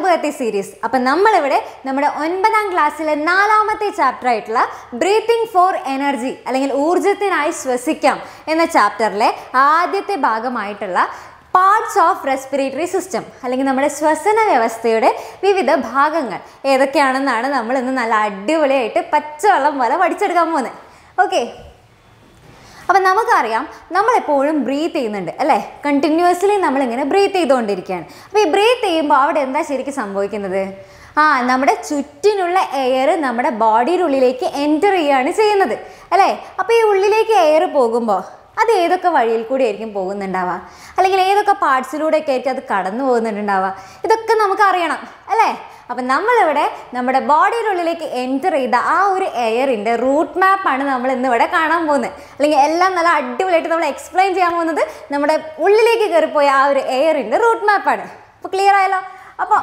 ഒമ്പതാമത്തെ സീരീസ് അപ്പം നമ്മളിവിടെ നമ്മുടെ ഒൻപതാം ക്ലാസ്സിലെ നാലാമത്തെ ചാപ്റ്റർ ആയിട്ടുള്ള ബ്രീത്തിങ് ഫോർ എനർജി അല്ലെങ്കിൽ ഊർജത്തിനായി ശ്വസിക്കാം എന്ന ചാപ്റ്ററിലെ ആദ്യത്തെ ഭാഗമായിട്ടുള്ള പാർട്സ് ഓഫ് റെസ്പിറേറ്ററി സിസ്റ്റം അല്ലെങ്കിൽ നമ്മുടെ ശ്വസന വ്യവസ്ഥയുടെ വിവിധ ഭാഗങ്ങൾ ഏതൊക്കെയാണെന്നാണ് നമ്മൾ ഇന്ന് നല്ല അടിപൊളിയായിട്ട് പച്ചവെള്ളം പോലെ പഠിച്ചെടുക്കാൻ പോകുന്നത് ഓക്കെ അപ്പം നമുക്കറിയാം നമ്മളെപ്പോഴും ബ്രീത്ത് ചെയ്യുന്നുണ്ട് അല്ലേ കണ്ടിന്യൂസ്ലി നമ്മളിങ്ങനെ ബ്രീത്ത് ചെയ്തുകൊണ്ടിരിക്കുകയാണ് അപ്പോൾ ഈ ബ്രീത്ത് ചെയ്യുമ്പോൾ അവിടെ എന്താ ശരിക്കും സംഭവിക്കുന്നത് ആ നമ്മുടെ ചുറ്റിനുള്ള എയർ നമ്മുടെ ബോഡിയുടെ ഉള്ളിലേക്ക് എൻറ്റർ ചെയ്യുകയാണ് ചെയ്യുന്നത് അല്ലേ അപ്പോൾ ഈ ഉള്ളിലേക്ക് എയർ പോകുമ്പോൾ അത് ഏതൊക്കെ വഴിയിൽ കൂടി ആയിരിക്കും പോകുന്നുണ്ടാവുക അല്ലെങ്കിൽ ഏതൊക്കെ പാർട്സിലൂടെയൊക്കെ ആയിരിക്കും അത് കടന്നു പോകുന്നുണ്ടാവുക ഇതൊക്കെ നമുക്ക് അറിയണം അല്ലേ അപ്പം നമ്മളിവിടെ നമ്മുടെ ബോഡിയുടെ ഉള്ളിലേക്ക് എൻറ്റർ ചെയ്ത ആ ഒരു എയറിൻ്റെ റൂട്ട് മാപ്പാണ് നമ്മൾ ഇന്ന് ഇവിടെ കാണാൻ പോകുന്നത് അല്ലെങ്കിൽ എല്ലാം നല്ല അടിപൊളിയായിട്ട് നമ്മൾ എക്സ്പ്ലെയിൻ ചെയ്യാൻ പോകുന്നത് നമ്മുടെ ഉള്ളിലേക്ക് കയറിപ്പോയ ആ ഒരു എയറിൻ്റെ റൂട്ട് മാപ്പാണ് അപ്പോൾ ക്ലിയർ ആയല്ലോ അപ്പോൾ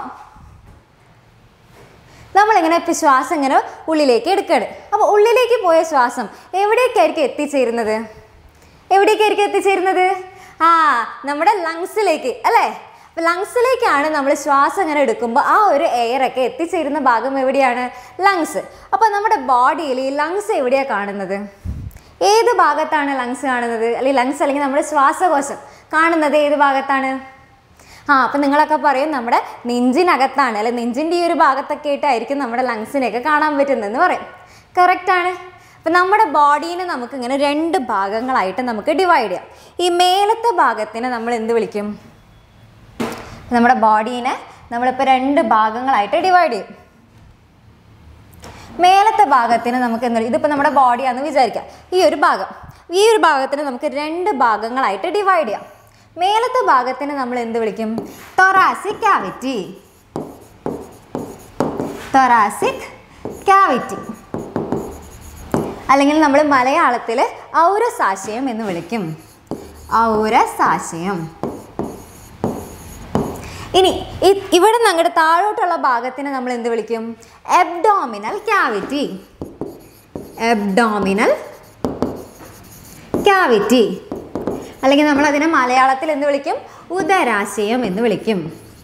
നമ്മളിങ്ങനെ ഇപ്പോൾ ശ്വാസം ഇങ്ങനെ ഉള്ളിലേക്ക് എടുക്കുകയാണ് അപ്പോൾ ഉള്ളിലേക്ക് പോയ ശ്വാസം എവിടേക്കായിരിക്കും എത്തിച്ചേരുന്നത് എവിടേക്കായിരിക്കും എത്തിച്ചേരുന്നത് ആ നമ്മുടെ ലങ്സിലേക്ക് അല്ലേ അപ്പോൾ ലങ്സിലേക്കാണ് നമ്മൾ ശ്വാസം ഇങ്ങനെ എടുക്കുമ്പോൾ ആ ഒരു എയറൊക്കെ എത്തിച്ചേരുന്ന ഭാഗം എവിടെയാണ് ലങ്സ് അപ്പോൾ നമ്മുടെ ബോഡിയിൽ ഈ ലങ്സ് എവിടെയാണ് കാണുന്നത് ഏത് ഭാഗത്താണ് ലങ്സ് കാണുന്നത് അല്ലെങ്കിൽ ലങ്സ് അല്ലെങ്കിൽ നമ്മുടെ ശ്വാസകോശം കാണുന്നത് ഏത് ഭാഗത്താണ് ആ അപ്പം നിങ്ങളൊക്കെ പറയും നമ്മുടെ നെഞ്ചിനകത്താണ് അല്ലെ നെഞ്ചിൻ്റെ ഈ ഒരു ഭാഗത്തൊക്കെ ആയിട്ടായിരിക്കും നമ്മുടെ ലങ്സിനെയൊക്കെ കാണാൻ പറ്റുന്നതെന്ന് പറയും കറക്റ്റാണ് അപ്പം നമ്മുടെ ബോഡീനെ നമുക്ക് ഇങ്ങനെ രണ്ട് ഭാഗങ്ങളായിട്ട് നമുക്ക് ഡിവൈഡ് ചെയ്യാം ഈ മേലത്തെ ഭാഗത്തിനെ നമ്മൾ എന്ത് വിളിക്കും നമ്മുടെ ബോഡീനെ നമ്മളിപ്പോൾ രണ്ട് ഭാഗങ്ങളായിട്ട് ഡിവൈഡ് ചെയ്യും മേലത്തെ ഭാഗത്തിന് നമുക്ക് എന്താ ഇതിപ്പോൾ നമ്മുടെ ബോഡിയാണെന്ന് വിചാരിക്കാം ഈ ഒരു ഭാഗം ഈ ഒരു ഭാഗത്തിന് നമുക്ക് രണ്ട് ഭാഗങ്ങളായിട്ട് ഡിവൈഡ് ചെയ്യാം മേലത്തെ ഭാഗത്തിന് നമ്മൾ എന്ത് വിളിക്കും തൊറാസിക് ക്യാവിറ്റി തൊറാസിക് ക്യാവിറ്റി അല്ലെങ്കിൽ നമ്മൾ മലയാളത്തിൽ ഔരസാശയം എന്ന് വിളിക്കും ഔരസാശയം ഇനി ഇ- ഇവിടെ നമ്മുടെ താഴോട്ടുള്ള ഭാഗത്തിന് നമ്മൾ എന്ത് വിളിക്കും എബ്ഡോമിനൽ ക്യാവിറ്റി എബ്ഡോമിനൽ ക്യാവിറ്റി അല്ലെങ്കിൽ നമ്മൾ അതിനെ മലയാളത്തിൽ എന്ത് വിളിക്കും ഉദരാശയം എന്ന് വിളിക്കും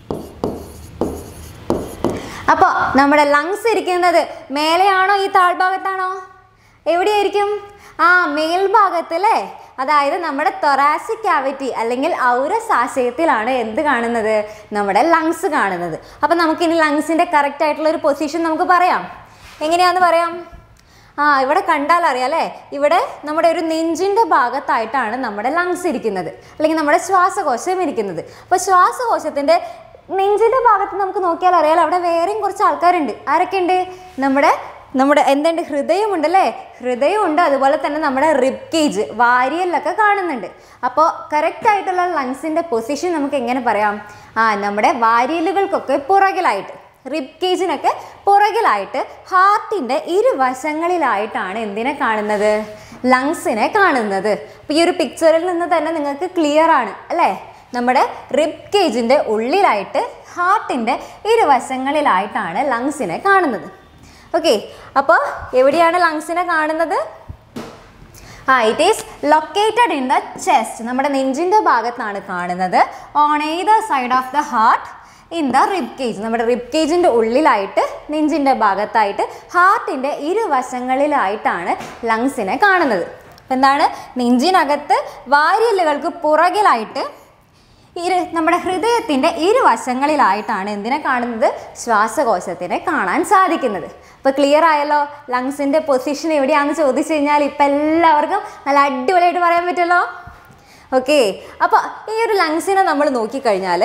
അപ്പോൾ നമ്മുടെ ലങ്സ് ഇരിക്കുന്നത് മേലെയാണോ ഈ താഴ്ഭാഗത്താണോ എവിടെയായിരിക്കും ആ മേൽഭാഗത്തല്ലേ അതായത് നമ്മുടെ തൊറാസിക് ക്യാവിറ്റി അല്ലെങ്കിൽ ഔരസാശയത്തിലാണ് എന്ത് കാണുന്നത് നമ്മുടെ ലങ്സ് കാണുന്നത് അപ്പം നമുക്കിനി ലങ്സിൻ്റെ കറക്റ്റ് ആയിട്ടുള്ള ഒരു പൊസിഷൻ നമുക്ക് പറയാം എങ്ങനെയാന്ന് പറയാം ആ ഇവിടെ കണ്ടാൽ അറിയാം അല്ലേ ഇവിടെ നമ്മുടെ ഒരു നെഞ്ചിൻ്റെ ഭാഗത്തായിട്ടാണ് നമ്മുടെ ലങ്സ് ഇരിക്കുന്നത് അല്ലെങ്കിൽ നമ്മുടെ ശ്വാസകോശം ഇരിക്കുന്നത് അപ്പോൾ ശ്വാസകോശത്തിൻ്റെ നെഞ്ചിൻ്റെ ഭാഗത്ത് നമുക്ക് നോക്കിയാൽ അറിയാലോ അവിടെ വേറെയും കുറച്ച് ആൾക്കാരുണ്ട് ആരൊക്കെയുണ്ട് നമ്മുടെ നമ്മുടെ എന്തുണ്ട് ഹൃദയമുണ്ടല്ലേ ഹൃദയമുണ്ട് അതുപോലെ തന്നെ നമ്മുടെ റിബ് കേജ് വാരിയലൊക്കെ കാണുന്നുണ്ട് അപ്പോൾ കറക്റ്റ് ആയിട്ടുള്ള ലങ്സിൻ്റെ പൊസിഷൻ നമുക്ക് എങ്ങനെ പറയാം ആ നമ്മുടെ വാരിയലുകൾക്കൊക്കെ പുറകിലായിട്ട് റിബ് കേജിനൊക്കെ പുറകിലായിട്ട് ഹാർട്ടിൻ്റെ ഇരുവശങ്ങളിലായിട്ടാണ് എന്തിനെ കാണുന്നത് ലങ്സിനെ കാണുന്നത് അപ്പോൾ ഈ ഒരു പിക്ചറിൽ നിന്ന് തന്നെ നിങ്ങൾക്ക് ക്ലിയർ ആണ് അല്ലേ നമ്മുടെ റിബ് കേജിൻ്റെ ഉള്ളിലായിട്ട് ഹാർട്ടിൻ്റെ ഇരുവശങ്ങളിലായിട്ടാണ് ലങ്സിനെ കാണുന്നത് ഓക്കെ അപ്പോൾ എവിടെയാണ് ലങ്സിനെ കാണുന്നത് ആ it is located in the chest നമ്മുടെ നെഞ്ചിൻ്റെ ഭാഗത്താണ് കാണുന്നത് on either side of the heart in the rib cage നമ്മുടെ റിബ് കേജിൻ്റെ ഉള്ളിലായിട്ട് നെഞ്ചിൻ്റെ ഭാഗത്തായിട്ട് ഹാർട്ടിൻ്റെ ഇരുവശങ്ങളിലായിട്ടാണ് ലങ്സിനെ കാണുന്നത് അപ്പം എന്താണ് നെഞ്ചിനകത്ത് വാരിയലുകൾക്ക് പുറകിലായിട്ട് ഇരു നമ്മുടെ ഹൃദയത്തിൻ്റെ ഇരുവശങ്ങളിലായിട്ടാണ് എന്തിനെ കാണുന്നത് ശ്വാസകോശത്തിനെ കാണാൻ സാധിക്കുന്നത് അപ്പോൾ ക്ലിയർ ആയല്ലോ ലങ്സിൻ്റെ പൊസിഷൻ എവിടെയാണെന്ന് ചോദിച്ചു കഴിഞ്ഞാൽ ഇപ്പം എല്ലാവർക്കും നല്ല അടിപൊളിയായിട്ട് പറയാൻ പറ്റുമല്ലോ ഓക്കെ അപ്പോൾ ഈ ഒരു ലങ്സിനെ നമ്മൾ നോക്കിക്കഴിഞ്ഞാൽ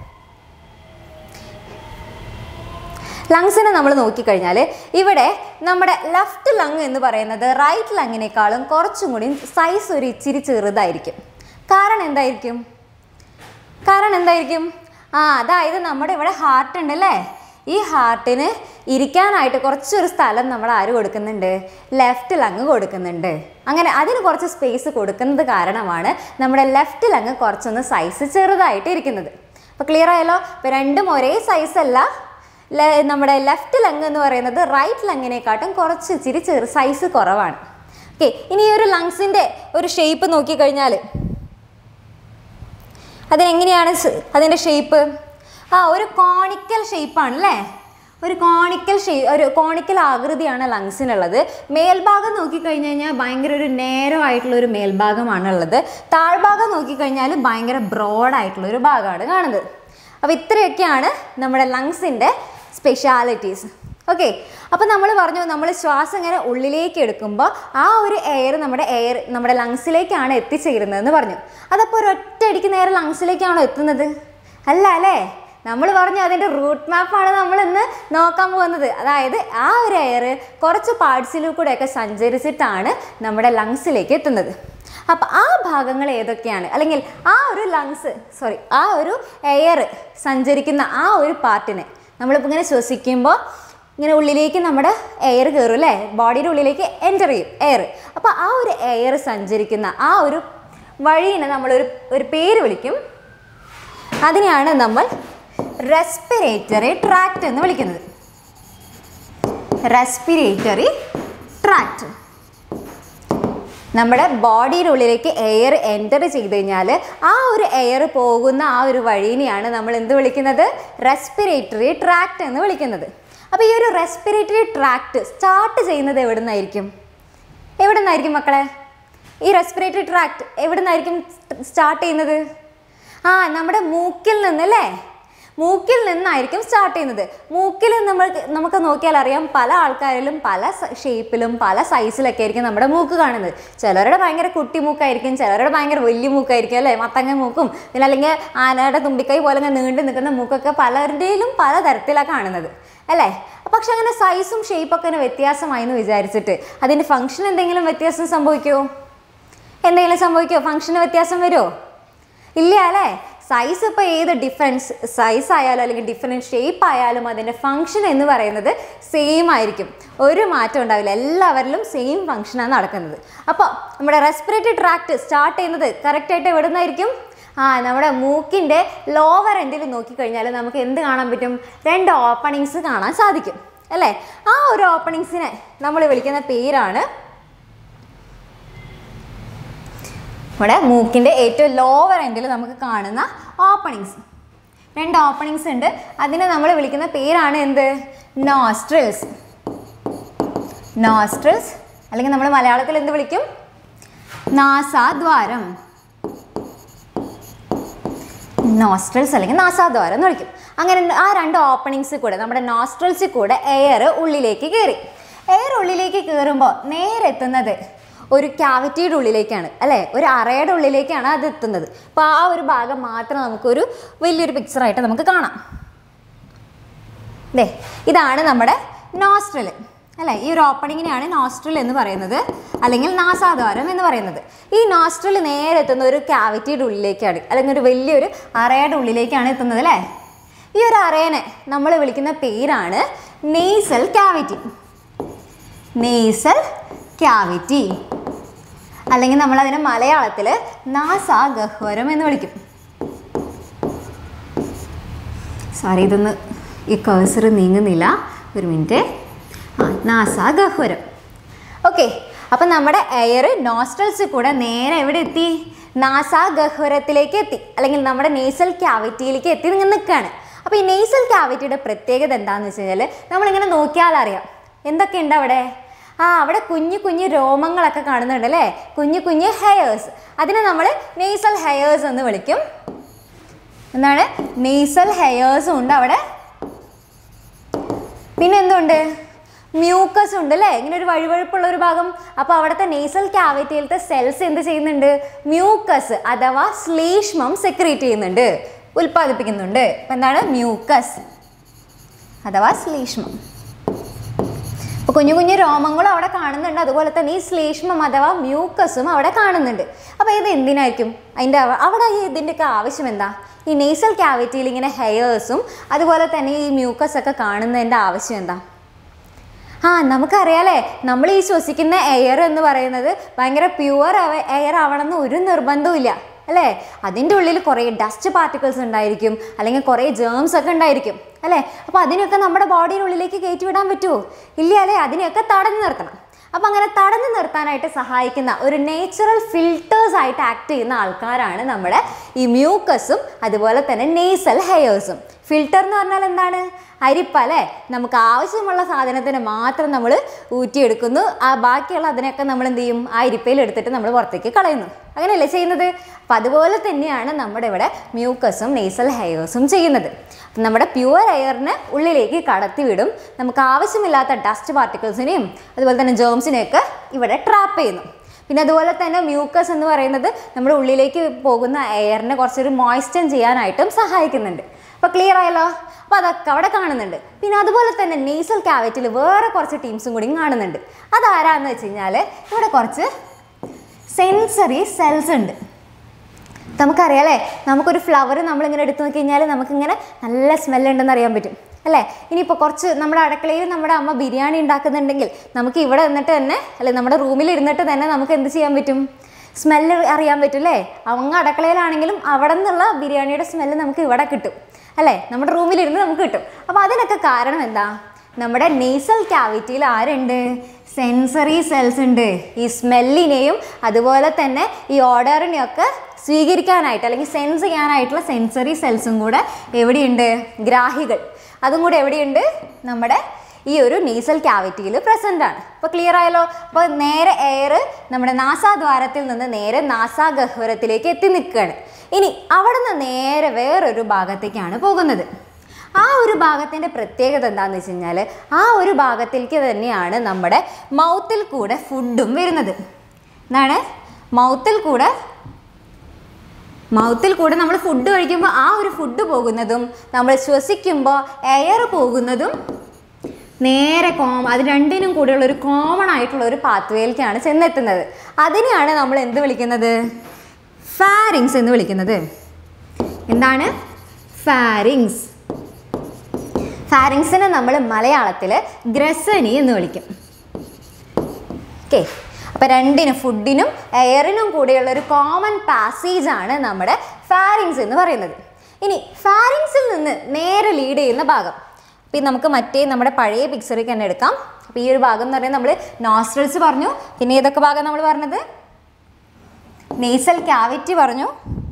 ലങ്സിനെ നമ്മൾ നോക്കിക്കഴിഞ്ഞാൽ ഇവിടെ നമ്മുടെ ലെഫ്റ്റ് ലങ് എന്ന് പറയുന്നത് റൈറ്റ് ലങ്ങിനേക്കാളും കുറച്ചും കൂടി സൈസ് ഒരു ഇച്ചിരി ചെറുതായിരിക്കും കാരണം എന്തായിരിക്കും കാരണം എന്തായിരിക്കും ആ അതായത് നമ്മുടെ ഇവിടെ ഹാർട്ട് ഉണ്ടല്ലേ ഈ ഹാർട്ടിന് ഇരിക്കാനായിട്ട് കുറച്ചൊരു സ്ഥലം നമ്മൾ ആര് കൊടുക്കുന്നുണ്ട് ലെഫ്റ്റ് ലങ് കൊടുക്കുന്നുണ്ട് അങ്ങനെ അതിന് കുറച്ച് സ്പേസ് കൊടുക്കുന്നത് കാരണമാണ് നമ്മുടെ ലെഫ്റ്റ് ലങ് കുറച്ചൊന്ന് സൈസ് ചെറുതായിട്ട് ഇരിക്കുന്നത് അപ്പോൾ ക്ലിയർ ആയല്ലോ ഇപ്പോൾ രണ്ടും ഒരേ സൈസ് അല്ല ലെ- നമ്മുടെ ലെഫ്റ്റ് ലങ് എന്ന് പറയുന്നത് റൈറ്റ് ലങ്ങിനെക്കാട്ടും കുറച്ച് ഇച്ചിരി ചെറു സൈസ് കുറവാണ് ഓക്കെ ഇനി ഈ ഒരു ലങ്സിൻ്റെ ഒരു ഷേപ്പ് നോക്കിക്കഴിഞ്ഞാൽ അതിനെങ്ങനെയാണ് സ്- അതിൻ്റെ ഷേപ്പ് ആ ഒരു കോണിക്കൽ ഷേപ്പാണ് അല്ലേ ഒരു കോണിക്കൽ ഷേ ഒരു കോണിക്കൽ ആകൃതിയാണ് ലങ്സിനുള്ളത് മേൽഭാഗം നോക്കിക്കഴിഞ്ഞ് കഴിഞ്ഞാൽ ഭയങ്കര ഒരു നേരോ ആയിട്ടുള്ള ഒരു മേൽഭാഗമാണ് ഉള്ളത് താഴ്ഭാഗം നോക്കിക്കഴിഞ്ഞാൽ ഭയങ്കര ബ്രോഡായിട്ടുള്ള ഒരു ഭാഗമാണ് കാണുന്നത് അപ്പോൾ ഇത്രയൊക്കെയാണ് നമ്മുടെ ലങ്സിൻ്റെ സ്പെഷ്യാലിറ്റീസ് ഓക്കെ അപ്പോൾ നമ്മൾ പറഞ്ഞു നമ്മൾ ശ്വാസം ഇങ്ങനെ ഉള്ളിലേക്ക് എടുക്കുമ്പോൾ ആ ഒരു എയർ നമ്മുടെ എയർ നമ്മുടെ ലങ്സിലേക്കാണ് എത്തിച്ചേരുന്നതെന്ന് പറഞ്ഞു അതപ്പോൾ ഒരു ഒറ്റയടിക്ക് നേരെ ലങ്സിലേക്കാണോ എത്തുന്നത് അല്ല അല്ലേ നമ്മൾ പറഞ്ഞു അതിൻ്റെ റൂട്ട് മാപ്പാണ് നമ്മൾ ഇന്ന് നോക്കാൻ പോകുന്നത് അതായത് ആ ഒരു എയർ കുറച്ച് പാർട്സിൽ കൂടെയൊക്കെ സഞ്ചരിച്ചിട്ടാണ് നമ്മുടെ ലങ്സിലേക്ക് എത്തുന്നത് അപ്പോൾ ആ ഭാഗങ്ങൾ ഏതൊക്കെയാണ് അല്ലെങ്കിൽ ആ ഒരു ലങ്സ് സോറി ആ ഒരു എയർ സഞ്ചരിക്കുന്ന ആ ഒരു പാർട്ടിനെ നമ്മളിപ്പോൾ ഇങ്ങനെ ശ്വസിക്കുമ്പോൾ ഇങ്ങനെ ഉള്ളിലേക്ക് നമ്മുടെ എയർ കയറും അല്ലേ ബോഡിയുടെ ഉള്ളിലേക്ക് എൻ്റർ ചെയ്യും എയർ അപ്പോൾ ആ ഒരു എയർ സഞ്ചരിക്കുന്ന ആ ഒരു വഴീനെ നമ്മളൊരു ഒരു പേര് വിളിക്കും അതിനെയാണ് നമ്മൾ റെസ്പിറേറ്ററി ട്രാക്റ്റ് എന്ന് വിളിക്കുന്നത് റെസ്പിറേറ്ററി ട്രാക്റ്റ് നമ്മുടെ ബോഡിയുടെ ഉള്ളിലേക്ക് എയർ എൻ്റർ ചെയ്ത് കഴിഞ്ഞാൽ ആ ഒരു എയർ പോകുന്ന ആ ഒരു വഴീനെയാണ് നമ്മൾ എന്ത് വിളിക്കുന്നത് റെസ്പിറേറ്ററി ട്രാക്റ്റ് എന്ന് വിളിക്കുന്നത് അപ്പോൾ ഈ ഒരു റെസ്പിറേറ്ററി ട്രാക്റ്റ് സ്റ്റാർട്ട് ചെയ്യുന്നത് എവിടെ നിന്നായിരിക്കും എവിടെ നിന്നായിരിക്കും മക്കളെ ഈ റെസ്പിറേറ്ററി ട്രാക്റ്റ് എവിടെ നിന്നായിരിക്കും സ്റ്റാർട്ട് ചെയ്യുന്നത് ആ നമ്മുടെ മൂക്കിൽ നിന്നല്ലേ മൂക്കിൽ നിന്നായിരിക്കും സ്റ്റാർട്ട് ചെയ്യുന്നത് മൂക്കിൽ നമ്മൾ നമുക്ക് നോക്കിയാൽ അറിയാം പല ആൾക്കാരിലും പല ഷേപ്പിലും പല സൈസിലൊക്കെ ആയിരിക്കും നമ്മുടെ മൂക്ക് കാണുന്നത് ചിലരുടെ ഭയങ്കര കുട്ടി മൂക്കായിരിക്കും ചിലരുടെ ഭയങ്കര വലിയ മൂക്കായിരിക്കും അല്ലേ മത്തങ്ങ മൂക്കും പിന്നെ അല്ലെങ്കിൽ ആനയുടെ തുമ്പിക്കൈ പോലെ ഇങ്ങനെ നീണ്ടു നിൽക്കുന്ന മൂക്കൊക്കെ പലരുടെയിലും പല തരത്തിലാണ് കാണുന്നത് അല്ലേ പക്ഷെ അങ്ങനെ സൈസും ഷേപ്പൊക്കെ ഇങ്ങനെ വ്യത്യാസമായി എന്ന് വിചാരിച്ചിട്ട് അതിൻ്റെ ഫംഗ്ഷൻ എന്തെങ്കിലും വ്യത്യാസം സംഭവിക്കുമോ എന്തെങ്കിലും സംഭവിക്കുമോ ഫംഗ്ഷന് വ്യത്യാസം വരുമോ ഇല്ല അല്ലേ സൈസ് ഇപ്പോൾ ഏത് ഡിഫറൻസ് സൈസ് ആയാലും അല്ലെങ്കിൽ ഡിഫറെൻറ്റ് ഷേപ്പ് ആയാലും അതിൻ്റെ ഫംഗ്ഷൻ എന്ന് പറയുന്നത് സെയിം ആയിരിക്കും ഒരു മാറ്റം ഉണ്ടാവില്ല എല്ലാവരിലും സെയിം ഫംഗ്ഷനാണ് നടക്കുന്നത് അപ്പോൾ നമ്മുടെ റെസ്പിറേറ്ററി ട്രാക്ട് സ്റ്റാർട്ട് ചെയ്യുന്നത് കറക്റ്റായിട്ട് എവിടെ നിന്നായിരിക്കും ആ നമ്മുടെ മൂക്കിൻ്റെ ലോവർ എൻഡിൽ നോക്കിക്കഴിഞ്ഞാൽ നമുക്ക് എന്ത് കാണാൻ പറ്റും രണ്ട് ഓപ്പണിങ്സ് കാണാൻ സാധിക്കും അല്ലേ ആ ഒരു ഓപ്പണിങ്സിനെ നമ്മൾ വിളിക്കുന്ന പേരാണ് ഇവിടെ മൂക്കിൻ്റെ ഏറ്റവും ലോവർ എൻഡിൽ നമുക്ക് കാണുന്ന ഓപ്പണിങ്സ് രണ്ട് ഓപ്പണിങ്സ് ഉണ്ട് അതിനെ നമ്മൾ വിളിക്കുന്ന പേരാണ് എന്ത് നോസ്ട്രിൽസ് നോസ്ട്രിൽസ് അല്ലെങ്കിൽ നമ്മൾ മലയാളത്തിൽ എന്ത് വിളിക്കും നാസാദ്വാരം നോസ്ട്രൽസ് അല്ലെങ്കിൽ നാസാദ്വാരം എന്ന് വിളിക്കും അങ്ങനെ ആ രണ്ട് ഓപ്പണിങ്സിൽ കൂടെ നമ്മുടെ നോസ്ട്രൽസിൽ കൂടെ എയർ ഉള്ളിലേക്ക് കയറി എയർ ഉള്ളിലേക്ക് കയറുമ്പോൾ നേരെ എത്തുന്നത് ഒരു ക്യാവിറ്റിയുടെ ഉള്ളിലേക്കാണ് അല്ലേ ഒരു അറയുടെ ഉള്ളിലേക്കാണ് അത് എത്തുന്നത് അപ്പോൾ ആ ഒരു ഭാഗം മാത്രം നമുക്കൊരു വലിയൊരു പിക്ചറായിട്ട് നമുക്ക് കാണാം ദേ ഇതാണ് നമ്മുടെ നോസ്ട്രൽ അല്ലേ ഈ ഒരു ഓപ്പണിങ്ങിനെയാണ് നോസ്ട്രൽ എന്ന് പറയുന്നത് അല്ലെങ്കിൽ നാസാദ്വാരം എന്ന് പറയുന്നത് ഈ നോസ്ട്രൽ നേരെ എത്തുന്ന ഒരു ക്യാവിറ്റിയുടെ ഉള്ളിലേക്കാണ് അല്ലെങ്കിൽ ഒരു വലിയൊരു അറയുടെ ഉള്ളിലേക്കാണ് എത്തുന്നത് അല്ലേ ഈ ഒരു അറേനെ നമ്മൾ വിളിക്കുന്ന പേരാണ് നെയ്സൽ ക്യാവിറ്റി നെയ്സൽ ക്യാവിറ്റി അല്ലെങ്കിൽ നമ്മൾ അതിനെ മലയാളത്തിൽ നാസാഗഹ്വരം എന്ന് വിളിക്കും സോറി ഇതൊന്ന് ഈ കേഴ്സർ നീങ്ങുന്നില്ല ഒരു മിനിറ്റ് ആ നാസാഗഹ്വരം ഓക്കെ അപ്പം നമ്മുടെ എയർ നോസ്ട്രൽസിൽ കൂടെ നേരെ എവിടെ എത്തി നാസാഗഹ്വരത്തിലേക്ക് എത്തി അല്ലെങ്കിൽ നമ്മുടെ നേസൽ ക്യാവിറ്റിയിലേക്ക് എത്തി നിങ്ങൾ നിൽക്കുകയാണ് അപ്പോൾ ഈ നേസൽ ക്യാവിറ്റിയുടെ പ്രത്യേകത എന്താണെന്ന് വെച്ച് കഴിഞ്ഞാൽ നമ്മളിങ്ങനെ നോക്കിയാൽ അറിയാം എന്തൊക്കെയുണ്ട് അവിടെ ആ അവിടെ കുഞ്ഞു കുഞ്ഞു രോമങ്ങളൊക്കെ കാണുന്നുണ്ട് അല്ലേ കുഞ്ഞു കുഞ്ഞു ഹെയേഴ്സ് അതിനെ നമ്മൾ നെയ്സൽ ഹെയേഴ്സ് എന്ന് വിളിക്കും എന്താണ് നെയ്സൽ ഹെയേഴ്സും ഉണ്ട് അവിടെ പിന്നെ എന്തുണ്ട് മ്യൂക്കസ് ഉണ്ട് അല്ലേ ഇങ്ങനെ ഒരു വഴുവഴുപ്പുള്ള ഒരു ഭാഗം അപ്പോൾ അവിടുത്തെ നേസൽ ക്യാവിറ്റിയിലത്തെ സെൽസ് എന്ത് ചെയ്യുന്നുണ്ട് മ്യൂക്കസ് അഥവാ ശ്ലീഷ്മം സെക്രീറ്റ് ചെയ്യുന്നുണ്ട് ഉൽപ്പാദിപ്പിക്കുന്നുണ്ട് അപ്പം എന്താണ് മ്യൂക്കസ് അഥവാ ശ്ലീഷ്മം അപ്പോൾ കുഞ്ഞു കുഞ്ഞു രോമങ്ങളും അവിടെ കാണുന്നുണ്ട് അതുപോലെ തന്നെ ഈ ശ്ലേഷ്മം അഥവാ മ്യൂക്കസും അവിടെ കാണുന്നുണ്ട് അപ്പോൾ ഇത് എന്തിനായിരിക്കും അതിൻ്റെ അവ- അവിടെ ഈ ഇതിൻ്റെയൊക്കെ ആവശ്യം എന്താ ഈ നേസൽ ക്യാവിറ്റിയിൽ ഇങ്ങനെ ഹെയേഴ്സും അതുപോലെ തന്നെ ഈ മ്യൂക്കസ് ഒക്കെ കാണുന്നതിൻ്റെ ആവശ്യം എന്താ ആ നമുക്കറിയാലേ നമ്മൾ ഈ ശ്വസിക്കുന്ന എയർ എന്ന് പറയുന്നത് ഭയങ്കര പ്യുവർ എയർ ആവണമെന്ന് ഒരു നിർബന്ധവും അല്ലേ അതിൻ്റെ ഉള്ളിൽ കുറേ ഡസ്റ്റ് പാർട്ടിക്കിൾസ് ഉണ്ടായിരിക്കും അല്ലെങ്കിൽ കുറേ ജേംസ് ഒക്കെ ഉണ്ടായിരിക്കും അല്ലേ അപ്പോൾ അതിനൊക്കെ നമ്മുടെ ബോഡിയുടെ ഉള്ളിലേക്ക് കയറ്റി വിടാൻ പറ്റുമോ ഇല്ല അല്ലേ അതിനെയൊക്കെ തടഞ്ഞു നിർത്തണം അപ്പോൾ അങ്ങനെ തടഞ്ഞു നിർത്താനായിട്ട് സഹായിക്കുന്ന ഒരു നേച്ചുറൽ ഫിൽറ്റേഴ്സ് ആയിട്ട് ആക്ട് ചെയ്യുന്ന ആൾക്കാരാണ് നമ്മുടെ ഈ മ്യൂക്കസും അതുപോലെ തന്നെ നെയ്സൽ ഹെയേഴ്സും ഫിൽട്ടർ എന്ന് പറഞ്ഞാൽ എന്താണ് അരിപ്പ അല്ലേ നമുക്ക് ആവശ്യമുള്ള സാധനത്തിന് മാത്രം നമ്മൾ ഊറ്റിയെടുക്കുന്നു ആ ബാക്കിയുള്ള അതിനൊക്കെ നമ്മൾ എന്ത് ചെയ്യും ആ അരിപ്പയിൽ എടുത്തിട്ട് നമ്മൾ പുറത്തേക്ക് കളയുന്നു അങ്ങനെയല്ലേ ചെയ്യുന്നത് അപ്പം അതുപോലെ തന്നെയാണ് നമ്മുടെ ഇവിടെ മ്യൂക്കസും നെയ്സൽ ഹെയേഴ്സും ചെയ്യുന്നത് അപ്പം നമ്മുടെ പ്യുവർ എയറിനെ ഉള്ളിലേക്ക് കടത്തി വിടും നമുക്ക് ആവശ്യമില്ലാത്ത ഡസ്റ്റ് പാർട്ടിക്കിൾസിനെയും അതുപോലെ തന്നെ ജേംസിനെയൊക്കെ ഇവിടെ ട്രാപ്പ് ചെയ്യുന്നു പിന്നെ അതുപോലെ തന്നെ മ്യൂക്കസ് എന്ന് പറയുന്നത് നമ്മുടെ ഉള്ളിലേക്ക് പോകുന്ന എയറിനെ കുറച്ചൊരു മോയ്സ്റ്റൻ ചെയ്യാനായിട്ടും സഹായിക്കുന്നുണ്ട് അപ്പോൾ ക്ലിയർ ആയല്ലോ അപ്പോൾ അതൊക്കെ അവിടെ കാണുന്നുണ്ട് പിന്നെ അതുപോലെ തന്നെ നേസൽ ക്യാവിറ്റിയിൽ വേറെ കുറച്ച് ടീംസും കൂടി കാണുന്നുണ്ട് അതാരാന്ന് വെച്ച് കഴിഞ്ഞാൽ ഇവിടെ കുറച്ച് സെൻസറി സെൽസ് ഉണ്ട് നമുക്കറിയാം അല്ലേ നമുക്കൊരു ഫ്ലവർ നമ്മളിങ്ങനെ എടുത്തു നോക്കി കഴിഞ്ഞാൽ നമുക്കിങ്ങനെ നല്ല സ്മെല്ലുണ്ടെന്ന് അറിയാൻ പറ്റും അല്ലേ ഇനിയിപ്പോൾ കുറച്ച് നമ്മുടെ അടുക്കളയിൽ നമ്മുടെ അമ്മ ബിരിയാണി ഉണ്ടാക്കുന്നുണ്ടെങ്കിൽ നമുക്ക് ഇവിടെ നിന്നിട്ട് തന്നെ അല്ലെ നമ്മുടെ റൂമിൽ ഇരുന്നിട്ട് തന്നെ നമുക്ക് എന്ത് ചെയ്യാൻ പറ്റും സ്മെല്ല് അറിയാൻ പറ്റും അല്ലേ അങ്ങ് അടുക്കളയിലാണെങ്കിലും അവിടെ നിന്നുള്ള ബിരിയാണിയുടെ സ്മെല്ല് നമുക്ക് ഇവിടെ കിട്ടും അല്ലേ നമ്മുടെ റൂമിലിരുന്ന് നമുക്ക് കിട്ടും അപ്പോൾ അതിനൊക്കെ കാരണം എന്താ നമ്മുടെ നേസൽ ക്യാവിറ്റിയിൽ ആരുണ്ട് സെൻസറി സെൽസ് ഉണ്ട് ഈ സ്മെല്ലിനെയും അതുപോലെ തന്നെ ഈ ഓർഡറിനെയൊക്കെ സ്വീകരിക്കാനായിട്ട് അല്ലെങ്കിൽ സെൻസ് ചെയ്യാനായിട്ടുള്ള സെൻസറി സെൽസും കൂടെ എവിടെയുണ്ട് ഗ്രാഹികൾ അതും കൂടെ എവിടെയുണ്ട് നമ്മുടെ ഈ ഒരു നേസൽ ക്യാവിറ്റിയിൽ പ്രസൻ്റ് ആണ് അപ്പോൾ ക്ലിയർ ആയല്ലോ അപ്പോൾ നേരെ എയർ നമ്മുടെ നാസാദ്വാരത്തിൽ നിന്ന് നേരെ നാസാഗഹ്വരത്തിലേക്ക് എത്തി നിൽക്കുകയാണ് ഇനി അവിടെ നിന്ന് നേരെ വേറൊരു ഭാഗത്തേക്കാണ് പോകുന്നത് ആ ഒരു ഭാഗത്തിൻ്റെ പ്രത്യേകത എന്താണെന്ന് വെച്ച് കഴിഞ്ഞാൽ ആ ഒരു ഭാഗത്തിലേക്ക് തന്നെയാണ് നമ്മുടെ മൗത്തിൽ കൂടെ ഫുഡും വരുന്നത് എന്താണ് മൗത്തിൽ കൂടെ മൗത്തിൽ കൂടെ നമ്മൾ ഫുഡ് കഴിക്കുമ്പോൾ ആ ഒരു ഫുഡ് പോകുന്നതും നമ്മൾ ശ്വസിക്കുമ്പോൾ എയർ പോകുന്നതും നേരെ കോം അത് രണ്ടിനും കൂടെയുള്ള ഒരു കോമൺ ആയിട്ടുള്ള ഒരു പാത്വേയിലേക്കാണ് ചെന്നെത്തുന്നത് അതിനെയാണ് നമ്മൾ എന്ത് വിളിക്കുന്നത് ഫാരിങ്സ് എന്ന് വിളിക്കുന്നത് എന്താണ് ഫാരിങ്സ് ഫാരിങ്സിനെ നമ്മൾ മലയാളത്തിൽ ഗ്രസനി എന്ന് വിളിക്കും ഓക്കെ അപ്പോൾ രണ്ടിനും ഫുഡിനും എയറിനും കൂടെയുള്ള ഒരു കോമൺ പാസേജ് ആണ് നമ്മുടെ ഫാരിങ്സ് എന്ന് പറയുന്നത് ഇനി ഫാരിങ്സിൽ നിന്ന് നേരെ ലീഡ് ചെയ്യുന്ന ഭാഗം അപ്പോൾ നമുക്ക് മറ്റേ നമ്മുടെ പഴയ പിക്ചറിൽ തന്നെ എടുക്കാം അപ്പോൾ ഈ ഒരു ഭാഗം എന്ന് പറയുന്നത് നമ്മൾ നോസ്ട്രൽസ് പറഞ്ഞു പിന്നെ ഏതൊക്കെ ഭാഗം നമ്മൾ പറഞ്ഞത് നേസൽ ക്യാവിറ്റി പറഞ്ഞു